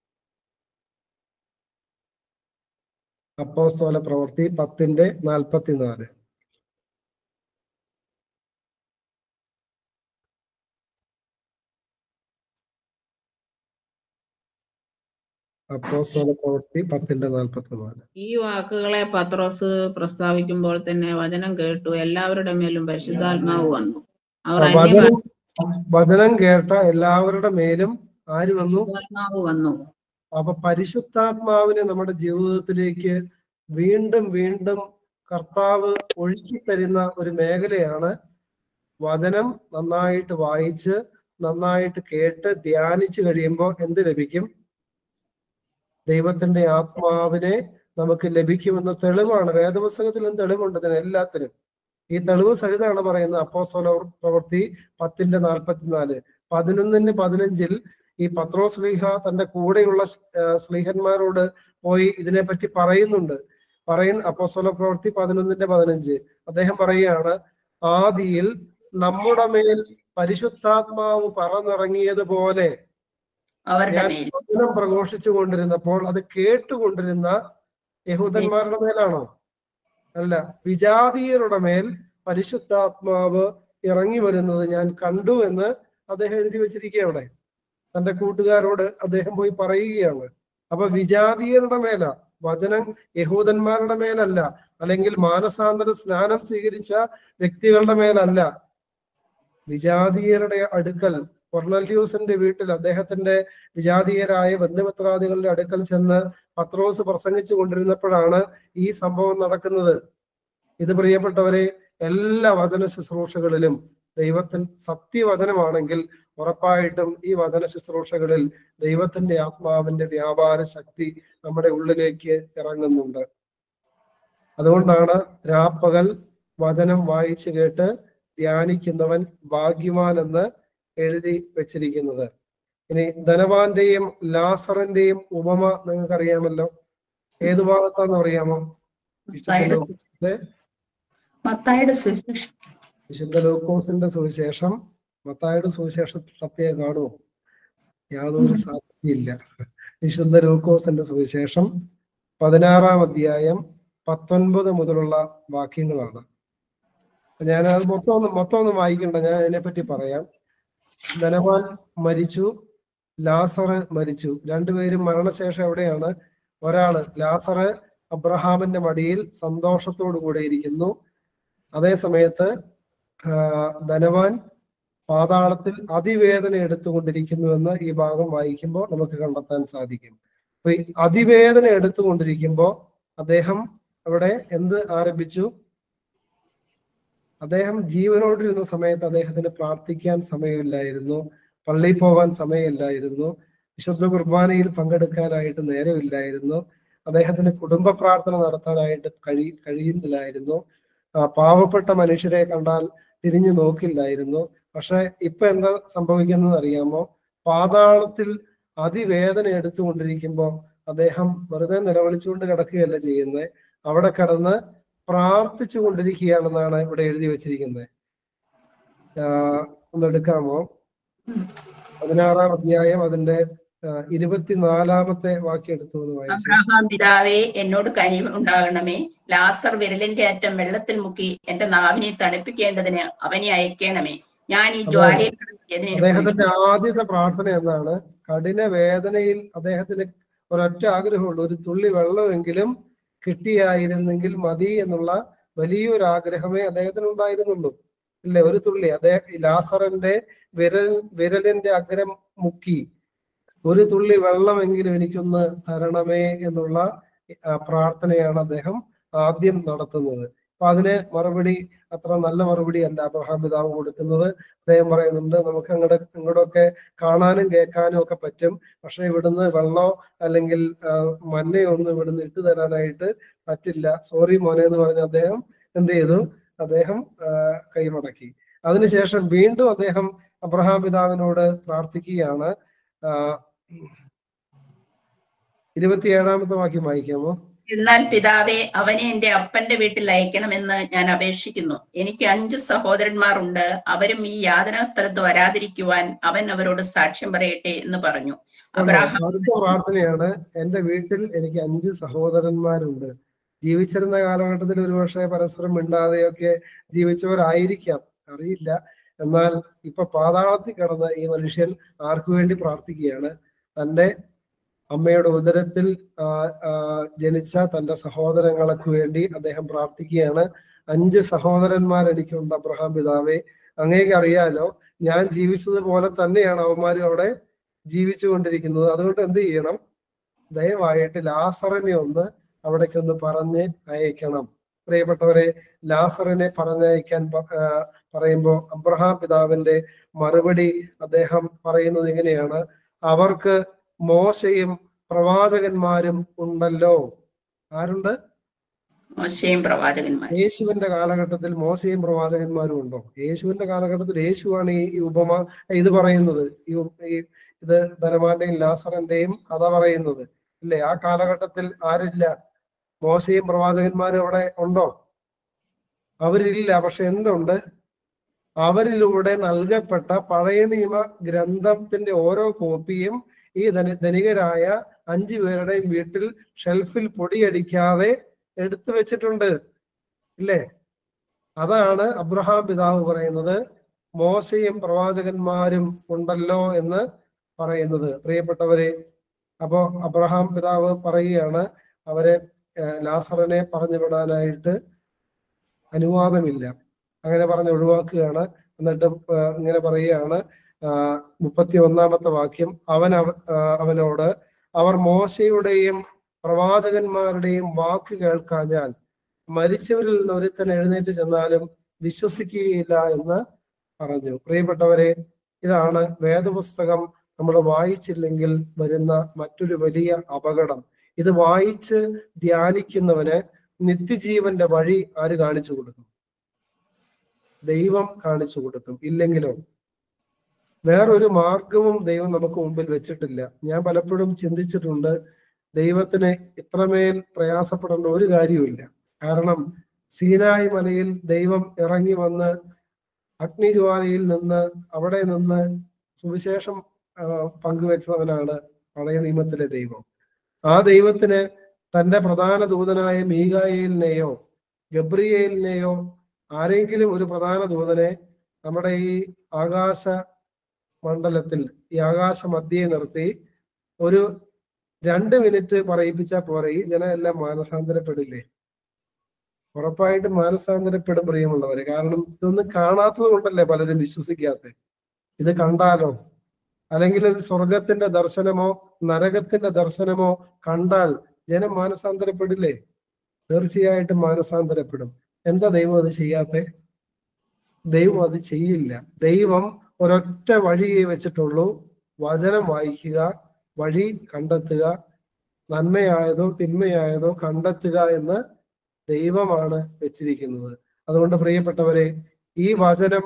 അപ്പോസ്തല പ്രവൃത്തി പത്തിന്റെ നാൽപ്പത്തിനാല് അപ്പോസ്തല പ്രവൃത്തി പത്തിന്റെ നാൽപ്പത്തിനാല് ഈ വാക്കുകളെ പത്രോസ് പ്രസ്താവിക്കുമ്പോൾ തന്നെ വചനം കേട്ടു എല്ലാവരുടെ മേലും പരിശുദ്ധാത്മാവ് വന്നു അവർ ആ, അന്യ വചനം വചനം കേട്ട എല്ലാവരുടെ മേലും ആര് വന്നു പരിശുദ്ധാത്മാവ് വന്നു അപ്പൊ പരിശുദ്ധാത്മാവിനെ നമ്മുടെ ജീവിതത്തിലേക്ക് വീണ്ടും വീണ്ടും കർത്താവ് ഒഴുക്കി തരുന്ന ഒരു മേഖലയാണ് വചനം നന്നായിട്ട് വായിച്ച് നന്നായിട്ട് കേട്ട് ധ്യാനിച്ചു കഴിയുമ്പോൾ എന്ത് ലഭിക്കും ദൈവത്തിന്റെ ആത്മാവിനെ നമുക്ക് ലഭിക്കുമെന്ന തെളിവാണ് വേദപുസ്തകത്തിലും തെളിവുണ്ട് ഇതിന് എല്ലാത്തിനും ഈ തെളിവ് സഹിതമാണ് പറയുന്നത് അപ്പോസ്തല പ്രവൃത്തി പത്തിന്റെ നാൽപ്പത്തിനാല് പതിനൊന്നിന് പതിനഞ്ചിൽ ഈ പത്രോ സ്ലീഹ തന്റെ കൂടെയുള്ള ആ, സ്ലീഹന്മാരോട് പോയി ഇതിനെപ്പറ്റി പറയുന്നുണ്ട് പറയുന്ന അപ്പോസ്തല പ്രവൃത്തി പതിനൊന്നിന്റെ പതിനഞ്ച് അദ്ദേഹം പറയുകയാണ് ആദിയിൽ നമ്മുടെ മേൽ പരിശുദ്ധാത്മാവ് പറന്നിറങ്ങിയതുപോലെ അവരുടെ ഞാൻ മേൽ വചനം പ്രഘോഷിച്ചു കൊണ്ടിരുന്നപ്പോൾ അത് കേട്ടുകൊണ്ടിരുന്ന യഹൂദന്മാരുടെ മേലാണോ അല്ല വിജാതീയരുടെ മേൽ പരിശുദ്ധാത്മാവ് ഇറങ്ങി വരുന്നത് ഞാൻ കണ്ടു എന്ന് അദ്ദേഹം എഴുതി വെച്ചിരിക്കുക അവിടെ തന്റെ കൂട്ടുകാരോട് അദ്ദേഹം പോയി പറയുകയാണ് അപ്പൊ വിജാതീയരുടെ മേല വചനം യഹൂദന്മാരുടെ മേലല്ല അല്ലെങ്കിൽ മാനസാന്തര സ്നാനം സ്വീകരിച്ച വ്യക്തികളുടെ മേലല്ല വിജാതീയരുടെ അടുക്കൽ കൊർണല്യൂസിന്റെ വീട്ടിൽ അദ്ദേഹത്തിന്റെ വിജാതീയരായ ബന്ധുമിത്രാദികളുടെ അടുക്കൽ ചെന്ന് പത്രോസ് പ്രസംഗിച്ചു കൊണ്ടിരുന്നപ്പോഴാണ് ഈ സംഭവം നടക്കുന്നത് ഇത് പ്രിയപ്പെട്ടവരെ എല്ലാ വചന ശുശ്രൂഷകളിലും ദൈവത്തിൽ സത്യവചനമാണെങ്കിൽ ഉറപ്പായിട്ടും ഈ വചന ശുശ്രൂഷകളിൽ ദൈവത്തിന്റെ ആത്മാവിന്റെ വ്യാപാര ശക്തി നമ്മുടെ ഉള്ളിലേക്ക് ഇറങ്ങുന്നുണ്ട് അതുകൊണ്ടാണ് രാപ്പകൽ വചനം വായിച്ചു കേട്ട് ധ്യാനിക്കുന്നവൻ ഭാഗ്യവാൻ എന്ന് എഴുതി വെച്ചിരിക്കുന്നത് ഇനി ധനവാന്റെയും ലാസറിന്റെയും ഉപമ നിങ്ങൾക്ക് അറിയാമല്ലോ ഏത് ഭാഗത്താന്ന് അറിയാമോ മത്തായിയുടെ വിശുദ്ധ മത്തായുടെ സുവിശേഷം വിശുദ്ധ ലൂക്കോസിന്റെ സുവിശേഷം മത്തായുടെ സുവിശേഷത്തിൽ സത്യം കാണുമോ യാതൊരു സാധ്യതയില്ല വിശുദ്ധ ലൂക്കോസിന്റെ സുവിശേഷം പതിനാറാം അധ്യായം പത്തൊൻപത് മുതലുള്ള വാക്യങ്ങളാണ് ഞാൻ അത് മൊത്തം ഒന്ന് മൊത്തം ഒന്നും വായിക്കണ്ട ഞാൻ അതിനെപ്പറ്റി പറയാം ധനവാൻ മരിച്ചു ലാസറ് മരിച്ചു രണ്ടുപേരും മരണശേഷം എവിടെയാണ് ഒരാള് ലാസറ് അബ്രഹാമിന്റെ മടിയിൽ സന്തോഷത്തോടു കൂടെ ഇരിക്കുന്നു അതേ സമയത്ത് ആ, ധനവാൻ പാതാളത്തിൽ അതിവേദന എടുത്തുകൊണ്ടിരിക്കുന്നുവെന്ന് ഈ ഭാഗം വായിക്കുമ്പോൾ നമുക്ക് കണ്ടെത്താൻ സാധിക്കും അപ്പൊ ഈ അതിവേദന എടുത്തുകൊണ്ടിരിക്കുമ്പോൾ അദ്ദേഹം അവിടെ എന്ത് ആരംഭിച്ചു അദ്ദേഹം ജീവനോടിരുന്ന സമയത്ത് അദ്ദേഹത്തിന് പ്രാർത്ഥിക്കാൻ സമയമില്ലായിരുന്നു പള്ളിയിൽ പോകാൻ സമയമില്ലായിരുന്നു വിശുദ്ധ കുർബാനയിൽ പങ്കെടുക്കാനായിട്ട് നേരമില്ലായിരുന്നു അദ്ദേഹത്തിന് കുടുംബ പ്രാർത്ഥന നടത്താനായിട്ട് കഴി കഴിയുന്നില്ലായിരുന്നു ആ, പാവപ്പെട്ട മനുഷ്യരെ കണ്ടാൽ തിരിഞ്ഞു നോക്കില്ലായിരുന്നു പക്ഷെ ഇപ്പൊ എന്താ സംഭവിക്കുന്നത് അറിയാമോ പാതാളത്തിൽ അതിവേദന എടുത്തുകൊണ്ടിരിക്കുമ്പോൾ അദ്ദേഹം വെറുതെ നിലവിളിച്ചുകൊണ്ട് കിടക്കുകയല്ല ചെയ്യുന്നത് അവിടെ കിടന്ന് പ്രാർത്ഥിച്ചു കൊണ്ടിരിക്കുകയാണെന്നാണ് ഇവിടെ എഴുതി വെച്ചിരിക്കുന്നത് ആഹ് ഒന്ന് എടുക്കാമോ പതിനാറാം അധ്യായം അതിന്റെ ആഹ് ഇരുപത്തിനാലാമത്തെ വാക്യം എടുത്തു എന്ന് വായിച്ചു അബ്രഹാം പിതാവേ എന്നോട് കനിവ് ഉണ്ടാകണമേ ലാസർ വിരലിന്റെ അറ്റം വെള്ളത്തിൽ മുക്കി എന്റെ നാവിനെ തണുപ്പിക്കേണ്ടതിന് അവനെ അയക്കണമേ ഞാൻ ഈ ജ്വാലയിൽ കിടന്ന് വേദന അദ്ദേഹത്തിന്റെ ആദ്യത്തെ പ്രാർത്ഥന എന്താണ് കഠിന വേദനയിൽ അദ്ദേഹത്തിന് ഒരൊറ്റ ആഗ്രഹമുള്ളൂ ഒരു തുള്ളി വെള്ളമെങ്കിലും കിട്ടിയായിരുന്നെങ്കിൽ മതി എന്നുള്ള വലിയൊരു ആഗ്രഹമേ അദ്ദേഹത്തിന് ഉണ്ടായിരുന്നുള്ളൂ ഇല്ലേ ഒരു തുള്ളി അദ്ദേഹം ലാസറിന്റെ വിരൽ വിരലിന്റെ അഗ്രം മുക്കി ഒരു തുള്ളി വെള്ളമെങ്കിലും എനിക്കൊന്ന് തരണമേ എന്നുള്ള ആ, പ്രാർത്ഥനയാണ് അദ്ദേഹം ആദ്യം നടത്തുന്നത് അപ്പൊ അതിന് മറുപടി അത്ര നല്ല മറുപടി അല്ല അബ്രഹാം പിതാവ് കൊടുക്കുന്നത് അദ്ദേഹം പറയുന്നുണ്ട് നമുക്ക് അങ്ങോട്ട് ഇങ്ങോട്ടൊക്കെ കാണാനും കേൾക്കാനും ഒക്കെ പറ്റും പക്ഷെ ഇവിടുന്ന് വെള്ളമോ അല്ലെങ്കിൽ ആ, മന്നയോ ഒന്നും ഇവിടുന്ന് ഇട്ടു തരാനായിട്ട് പറ്റില്ല സോറി മോനെ എന്ന് പറഞ്ഞ് അദ്ദേഹം എന്ത് ചെയ്തു അദ്ദേഹം ആ, കൈമടക്കി അതിനുശേഷം വീണ്ടും അദ്ദേഹം അബ്രഹാം പിതാവിനോട് പ്രാർത്ഥിക്കുകയാണ് ആ, ഇരുപത്തിയേഴാമത്തെ വാക്യം വായിക്കാമോ എന്നാൽ പിതാവേ അവനെ എന്റെ അപ്പന്റെ വീട്ടിൽ അയക്കണമെന്ന് ഞാൻ അപേക്ഷിക്കുന്നു എനിക്ക് അഞ്ച് സഹോദരന്മാരുണ്ട് അവരും ഈ യാതനാ സ്ഥലത്ത് വരാതിരിക്കുവാൻ അവൻ അവരോട് സാക്ഷ്യം പറയട്ടെ എന്ന് പറഞ്ഞു അബ്രാഹാം അടുത്ത പ്രാർത്ഥനയാണ് എന്റെ വീട്ടിൽ എനിക്ക് അഞ്ച് സഹോദരന്മാരുണ്ട് ജീവിച്ചിരുന്ന കാലഘട്ടത്തിൽ ഒരുപക്ഷെ പരസ്പരം മിണ്ടാതെയൊക്കെ ജീവിച്ചവരായിരിക്കാം അറിയില്ല എന്നാൽ ഇപ്പൊ പാതാളത്തിൽ കിടന്ന ഈ മനുഷ്യൻ ആർക്കു വേണ്ടി പ്രാർത്ഥിക്കുകയാണ് തന്റെ അമ്മയുടെ ഉദരത്തിൽ ആ, ആ, ജനിച്ച തന്റെ സഹോദരങ്ങൾക്ക് വേണ്ടി അദ്ദേഹം പ്രാർത്ഥിക്കുകയാണ് അഞ്ച് സഹോദരന്മാർ എനിക്കുണ്ട് അബ്രഹാം പിതാവേ അങ്ങേക്ക് അറിയാലോ ഞാൻ ജീവിച്ചതുപോലെ തന്നെയാണ് അവന്മാരും അവിടെ ജീവിച്ചു കൊണ്ടിരിക്കുന്നത് അതുകൊണ്ട് എന്ത് ചെയ്യണം ദയവായിട്ട് ലാസറിനെ ഒന്ന് അവിടേക്കൊന്ന് പറഞ്ഞ് അയക്കണം പ്രിയപ്പെട്ടവരെ ലാസറിനെ പറഞ്ഞയക്കാൻ പ- ആ, പറയുമ്പോ അബ്രഹാം പിതാവിന്റെ മറുപടി അദ്ദേഹം പറയുന്നത് ഇങ്ങനെയാണ് അവർക്ക് മോശയും പ്രവാചകന്മാരും ഉണ്ടല്ലോ ആരുണ്ട് മോശയും പ്രവാചകന്മാർ യേശുവിന്റെ കാലഘട്ടത്തിൽ മോശയും പ്രവാചകന്മാരും ഉണ്ടോ യേശുവിന്റെ കാലഘട്ടത്തിൽ യേശുവാണ് ഈ ഈ ഉപമ ഇത് പറയുന്നത് ഈ ഉ- ഈ ഇത് ധനവാന്റെയും ലാസറിന്റെയും കഥ പറയുന്നത് ഇല്ലേ ആ കാലഘട്ടത്തിൽ ആരില്ല മോശയും പ്രവാചകന്മാരും അവിടെ ഉണ്ടോ അവരില്ല പക്ഷെ എന്തുണ്ട് അവരിലൂടെ നൽകപ്പെട്ട പഴയ നിയമ ഗ്രന്ഥത്തിന്റെ ഓരോ കോപ്പിയും ഈ ധനി ധനികരായ അഞ്ചു പേരുടെയും വീട്ടിൽ ഷെൽഫിൽ പൊടിയടിക്കാതെ എടുത്തു വെച്ചിട്ടുണ്ട് ഇല്ലേ അതാണ് അബ്രഹാം പിതാവ് പറയുന്നത് മോശയും പ്രവാചകന്മാരും ഉണ്ടല്ലോ എന്ന് പറയുന്നത് പ്രിയപ്പെട്ടവരെ അപ്പോ അബ്രഹാം പിതാവ് പറയുകയാണ് അവരെ ഏഹ്, ലാസറിനെ പറഞ്ഞു വിടാനായിട്ട് അനുവാദമില്ല അങ്ങനെ പറഞ്ഞ് ഒഴിവാക്കുകയാണ് എന്നിട്ട് ഏഹ്, ഇങ്ങനെ പറയുകയാണ് ആഹ്, മുപ്പത്തി ഒന്നാമത്തെ വാക്യം അവൻ അവ- ആഹ്, അവനോട് അവർ മോശയുടെയും പ്രവാചകന്മാരുടെയും വാക്ക് കേൾക്കാഞ്ഞാൽ മരിച്ചവരിൽ നിന്ന് ഒരുത്തൻ എഴുന്നേറ്റ് ചെന്നാലും വിശ്വസിക്കുകയില്ല എന്ന് പറഞ്ഞു പ്രിയപ്പെട്ടവരെ ഇതാണ് വേദപുസ്തകം നമ്മൾ വായിച്ചില്ലെങ്കിൽ വരുന്ന മറ്റൊരു വലിയ അപകടം ഇത് വായിച്ച് ധ്യാനിക്കുന്നവന് നിത്യജീവന്റെ വഴി ആര് കാണിച്ചു കൊടുക്കും ദൈവം കാണിച്ചു കൊടുക്കും ഇല്ലെങ്കിലോ വേറൊരു മാർഗവും ദൈവം നമുക്ക് മുമ്പിൽ വെച്ചിട്ടില്ല ഞാൻ പലപ്പോഴും ചിന്തിച്ചിട്ടുണ്ട് ദൈവത്തിന് ഇത്രമേൽ പ്രയാസപ്പെടേണ്ട ഒരു കാര്യവുമില്ല കാരണം സീനായി മലയിൽ ദൈവം ഇറങ്ങി വന്ന് അഗ്നിജ്വാലയിൽ നിന്ന് അവിടെ നിന്ന് സുവിശേഷം ആ, പങ്കുവെച്ചവനാണ് പഴയ നിയമത്തിലെ ദൈവം ആ ദൈവത്തിന് തന്റെ പ്രധാന ദൂതനായ മീകായേലിനെയോ ഗബ്രിയേലിനെയോ ആരെങ്കിലും ഒരു പ്രധാന ദൂതനെ നമ്മുടെ ഈ ആകാശ മണ്ഡലത്തിൽ ഈ ആകാശ മധ്യയെ നിർത്തി ഒരു രണ്ട് മിനിറ്റ് പറയിപ്പിച്ചാൽ പോരെ ഈ ജനം എല്ലാം മാനസാന്തരപ്പെടില്ലേ ഉറപ്പായിട്ടും മാനസാന്തരപ്പെടും പ്രിയമുള്ളവര് കാരണം ഇതൊന്നും കാണാത്തത് കൊണ്ടല്ലേ പലരും വിശ്വസിക്കാത്ത ഇത് കണ്ടാലോ അല്ലെങ്കിൽ ഒരു സ്വർഗത്തിന്റെ ദർശനമോ നരകത്തിന്റെ ദർശനമോ കണ്ടാൽ ജനം മാനസാന്തരപ്പെടില്ലേ തീർച്ചയായിട്ടും മാനസാന്തരപ്പെടും എന്താ ദൈവം അത് ചെയ്യാത്തെ ദൈവം അത് ചെയ്യില്ല ദൈവം ഒരൊറ്റ വഴിയെ വെച്ചിട്ടുള്ളൂ വചനം വായിക്കുക വഴി കണ്ടെത്തുക നന്മയായതോ തിന്മയായതോ കണ്ടെത്തുക എന്ന് ദൈവമാണ് വെച്ചിരിക്കുന്നത് അതുകൊണ്ട് പ്രിയപ്പെട്ടവരെ ഈ വചനം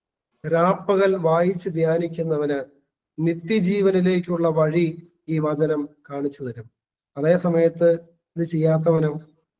രാപ്പകൽ വായിച്ച് ധ്യാനിക്കുന്നവന് നിത്യജീവനിലേക്കുള്ള വഴി ഈ വചനം കാണിച്ചു തരും അതേ സമയത്ത് ഇത് ചെയ്യാത്തവനോ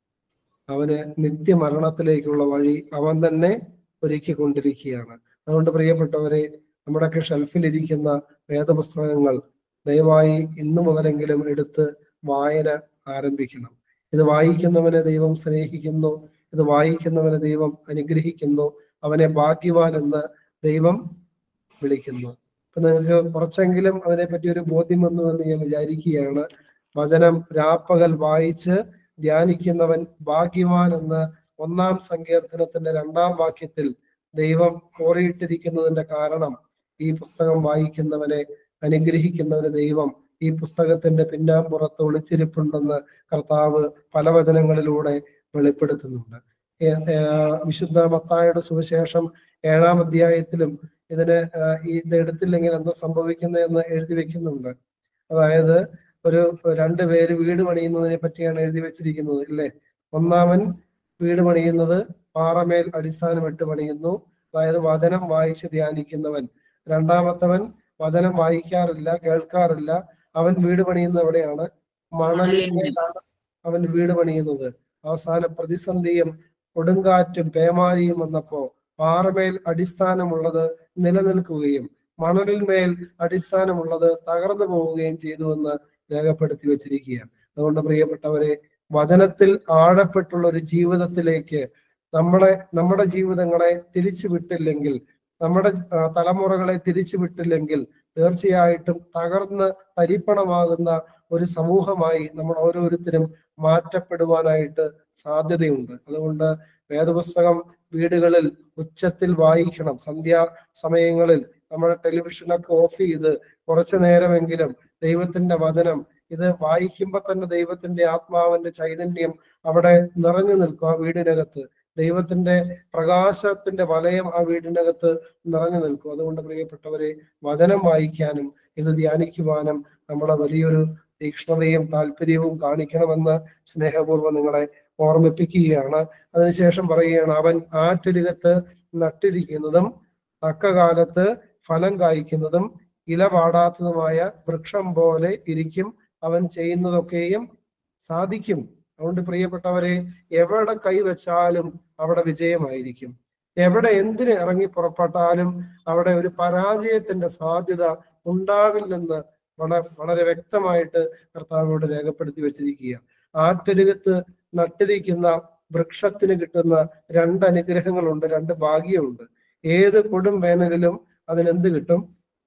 അവന് നിത്യമരണത്തിലേക്കുള്ള വഴി അവൻ തന്നെ ഒരുക്കിക്കൊണ്ടിരിക്കുകയാണ് അതുകൊണ്ട് പ്രിയപ്പെട്ടവരെ നമ്മുടെയൊക്കെ ഷെൽഫിലിരിക്കുന്ന വേദപുസ്തകങ്ങൾ ദയവായി ഇന്നു മുതലെങ്കിലും എടുത്ത് വായന ആരംഭിക്കണം ഇത് വായിക്കുന്നവനെ ദൈവം സ്നേഹിക്കുന്നു ഇത് വായിക്കുന്നവനെ ദൈവം അനുഗ്രഹിക്കുന്നു അവനെ ഭാഗ്യവാൻ എന്ന് ദൈവം വിളിക്കുന്നു അപ്പൊ നിങ്ങൾക്ക് കുറച്ചെങ്കിലും അതിനെപ്പറ്റി ഒരു ബോധ്യം വന്നു എന്ന് ഞാൻ വിചാരിക്കുകയാണ് വചനം രാപ്പകൽ വായിച്ച് ധ്യാനിക്കുന്നവൻ ഭാഗ്യവാൻ എന്ന് ഒന്നാം സങ്കീർത്തനത്തിന്റെ രണ്ടാം വാക്യത്തിൽ ദൈവം കോറിയിട്ടിരിക്കുന്നതിന്റെ കാരണം ഈ പുസ്തകം വായിക്കുന്നവനെ അനുഗ്രഹിക്കുന്നവന് ദൈവം ഈ പുസ്തകത്തിന്റെ പിന്നാമ്പുറത്ത് ഒളിച്ചിരിപ്പുണ്ടെന്ന് കർത്താവ് പല വചനങ്ങളിലൂടെ വെളിപ്പെടുത്തുന്നുണ്ട് ഏ- ഏ, വിശുദ്ധ മത്തായുടെ സുവിശേഷം ഏഴാം അധ്യായത്തിലും ഇതിന് ആ, ഈ ഇത് എടുത്തില്ലെങ്കിൽ എന്താ സംഭവിക്കുന്നതെന്ന് എഴുതി വെക്കുന്നുണ്ട് അതായത് ഒരു രണ്ട് പേര് വീട് പണിയുന്നതിനെ പറ്റിയാണ് എഴുതി വെച്ചിരിക്കുന്നത് ഇല്ലേ ഒന്നാമൻ വീട് പണിയുന്നത് പാറമേൽ അടിസ്ഥാനമിട്ട് പണിയുന്നു അതായത് വചനം വായിച്ച് ധ്യാനിക്കുന്നവൻ രണ്ടാമത്തവൻ വചനം വായിക്കാറില്ല കേൾക്കാറില്ല അവൻ വീട് പണിയുന്നത് എവിടെയാണ് മണലിന്മേലാണ് അവൻ വീട് പണിയുന്നത് അവസാന പ്രതിസന്ധിയും കൊടുങ്കാറ്റും പേമാരിയും വന്നപ്പോ പാറമേൽ അടിസ്ഥാനമുള്ളത് നിലനിൽക്കുകയും മണലിന്മേൽ അടിസ്ഥാനമുള്ളത് തകർന്നു പോവുകയും ചെയ്തുവെന്ന് രേഖപ്പെടുത്തി വെച്ചിരിക്കുകയാണ് അതുകൊണ്ട് പ്രിയപ്പെട്ടവരെ വചനത്തിൽ ആഴപ്പെട്ടുള്ള ഒരു ജീവിതത്തിലേക്ക് നമ്മളെ നമ്മുടെ ജീവിതങ്ങളെ തിരിച്ചു വിട്ടില്ലെങ്കിൽ നമ്മുടെ ആ, തലമുറകളെ തിരിച്ചു വിട്ടില്ലെങ്കിൽ തീർച്ചയായിട്ടും തകർന്ന് തരിപ്പണമാകുന്ന ഒരു സമൂഹമായി നമ്മൾ ഓരോരുത്തരും മാറ്റപ്പെടുവാനായിട്ട് സാധ്യതയുണ്ട് അതുകൊണ്ട് വേദപുസ്തകം വീടുകളിൽ ഉച്ചത്തിൽ വായിക്കണം സന്ധ്യാ സമയങ്ങളിൽ നമ്മുടെ ടെലിവിഷനൊക്കെ ഓഫ് ചെയ്ത് കുറച്ചു നേരമെങ്കിലും ദൈവത്തിന്റെ വചനം ഇത് വായിക്കുമ്പോൾ തന്നെ ദൈവത്തിന്റെ ആത്മാവിന്റെ ചൈതന്യം അവിടെ നിറഞ്ഞു നിൽക്കും ആ വീടിനകത്ത് ദൈവത്തിന്റെ പ്രകാശത്തിന്റെ വലയം ആ വീടിനകത്ത് നിറഞ്ഞു നിൽക്കും അതുകൊണ്ട് പ്രിയപ്പെട്ടവരെ വചനം വായിക്കാനും ഇത് ധ്യാനിക്കുവാനും നമ്മളെ വലിയൊരു തീക്ഷ്ണതയും താല്പര്യവും കാണിക്കണമെന്ന് സ്നേഹപൂർവ്വം നിങ്ങളെ ഓർമ്മിപ്പിക്കുകയാണ് അതിനുശേഷം പറയുകയാണ് അവൻ ആറ്റരികത്ത് നട്ടിരിക്കുന്നതും തക്ക കാലത്ത് ഫലം കായ്ക്കുന്നതും ഇല പാടാത്തതുമായ വൃക്ഷം പോലെ ഇരിക്കും അവൻ ചെയ്യുന്നതൊക്കെയും സാധിക്കും അതുകൊണ്ട് പ്രിയപ്പെട്ടവരെ എവിടെ കൈവച്ചാലും അവിടെ വിജയമായിരിക്കും എവിടെ എന്തിന് ഇറങ്ങി പുറപ്പെട്ടാലും അവിടെ ഒരു പരാജയത്തിന്റെ സാധ്യത ഉണ്ടാവില്ലെന്ന് വളരെ വളരെ വ്യക്തമായിട്ട് കർത്താവോട് രേഖപ്പെടുത്തി വെച്ചിരിക്കുക ആറ്റരുകത്ത് നട്ടിരിക്കുന്ന വൃക്ഷത്തിന് കിട്ടുന്ന രണ്ട് അനുഗ്രഹങ്ങളുണ്ട് രണ്ട് ഭാഗ്യമുണ്ട് ഏത് കൊടും വേനലിലും അതിനെന്ത് കിട്ടും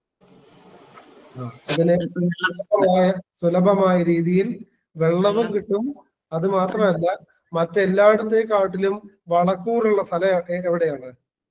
ആ, അതിന് സുലഭമായ സുലഭമായ രീതിയിൽ വെള്ളവും കിട്ടും അത് മാത്രമല്ല മറ്റെല്ലായിടത്തേക്കാട്ടിലും വളക്കൂറുള്ള സ്ഥലം എ- എവിടെയാണ്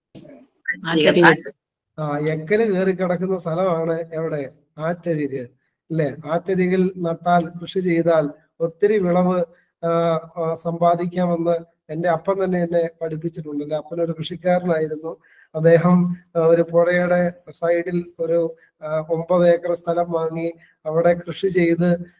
ആ എക്കല് കയറി കിടക്കുന്ന സ്ഥലമാണ് എവിടെ ആറ്റരിക് അല്ലെ ആറ്റരികിൽ നട്ടാൽ കൃഷി ചെയ്താൽ ഒത്തിരി വിളവ് ആ, ആ, സമ്പാദിക്കാമെന്ന് എന്റെ അപ്പൻ തന്നെ എന്നെ പഠിപ്പിച്ചിട്ടുണ്ട് എന്റെ അപ്പനൊരു കൃഷിക്കാരനായിരുന്നു അദ്ദേഹം ആ, ഒരു പുഴയുടെ സൈഡിൽ ഒരു ആ, ഒമ്പത് ഏക്കർ സ്ഥലം വാങ്ങി അവിടെ കൃഷി ചെയ്ത്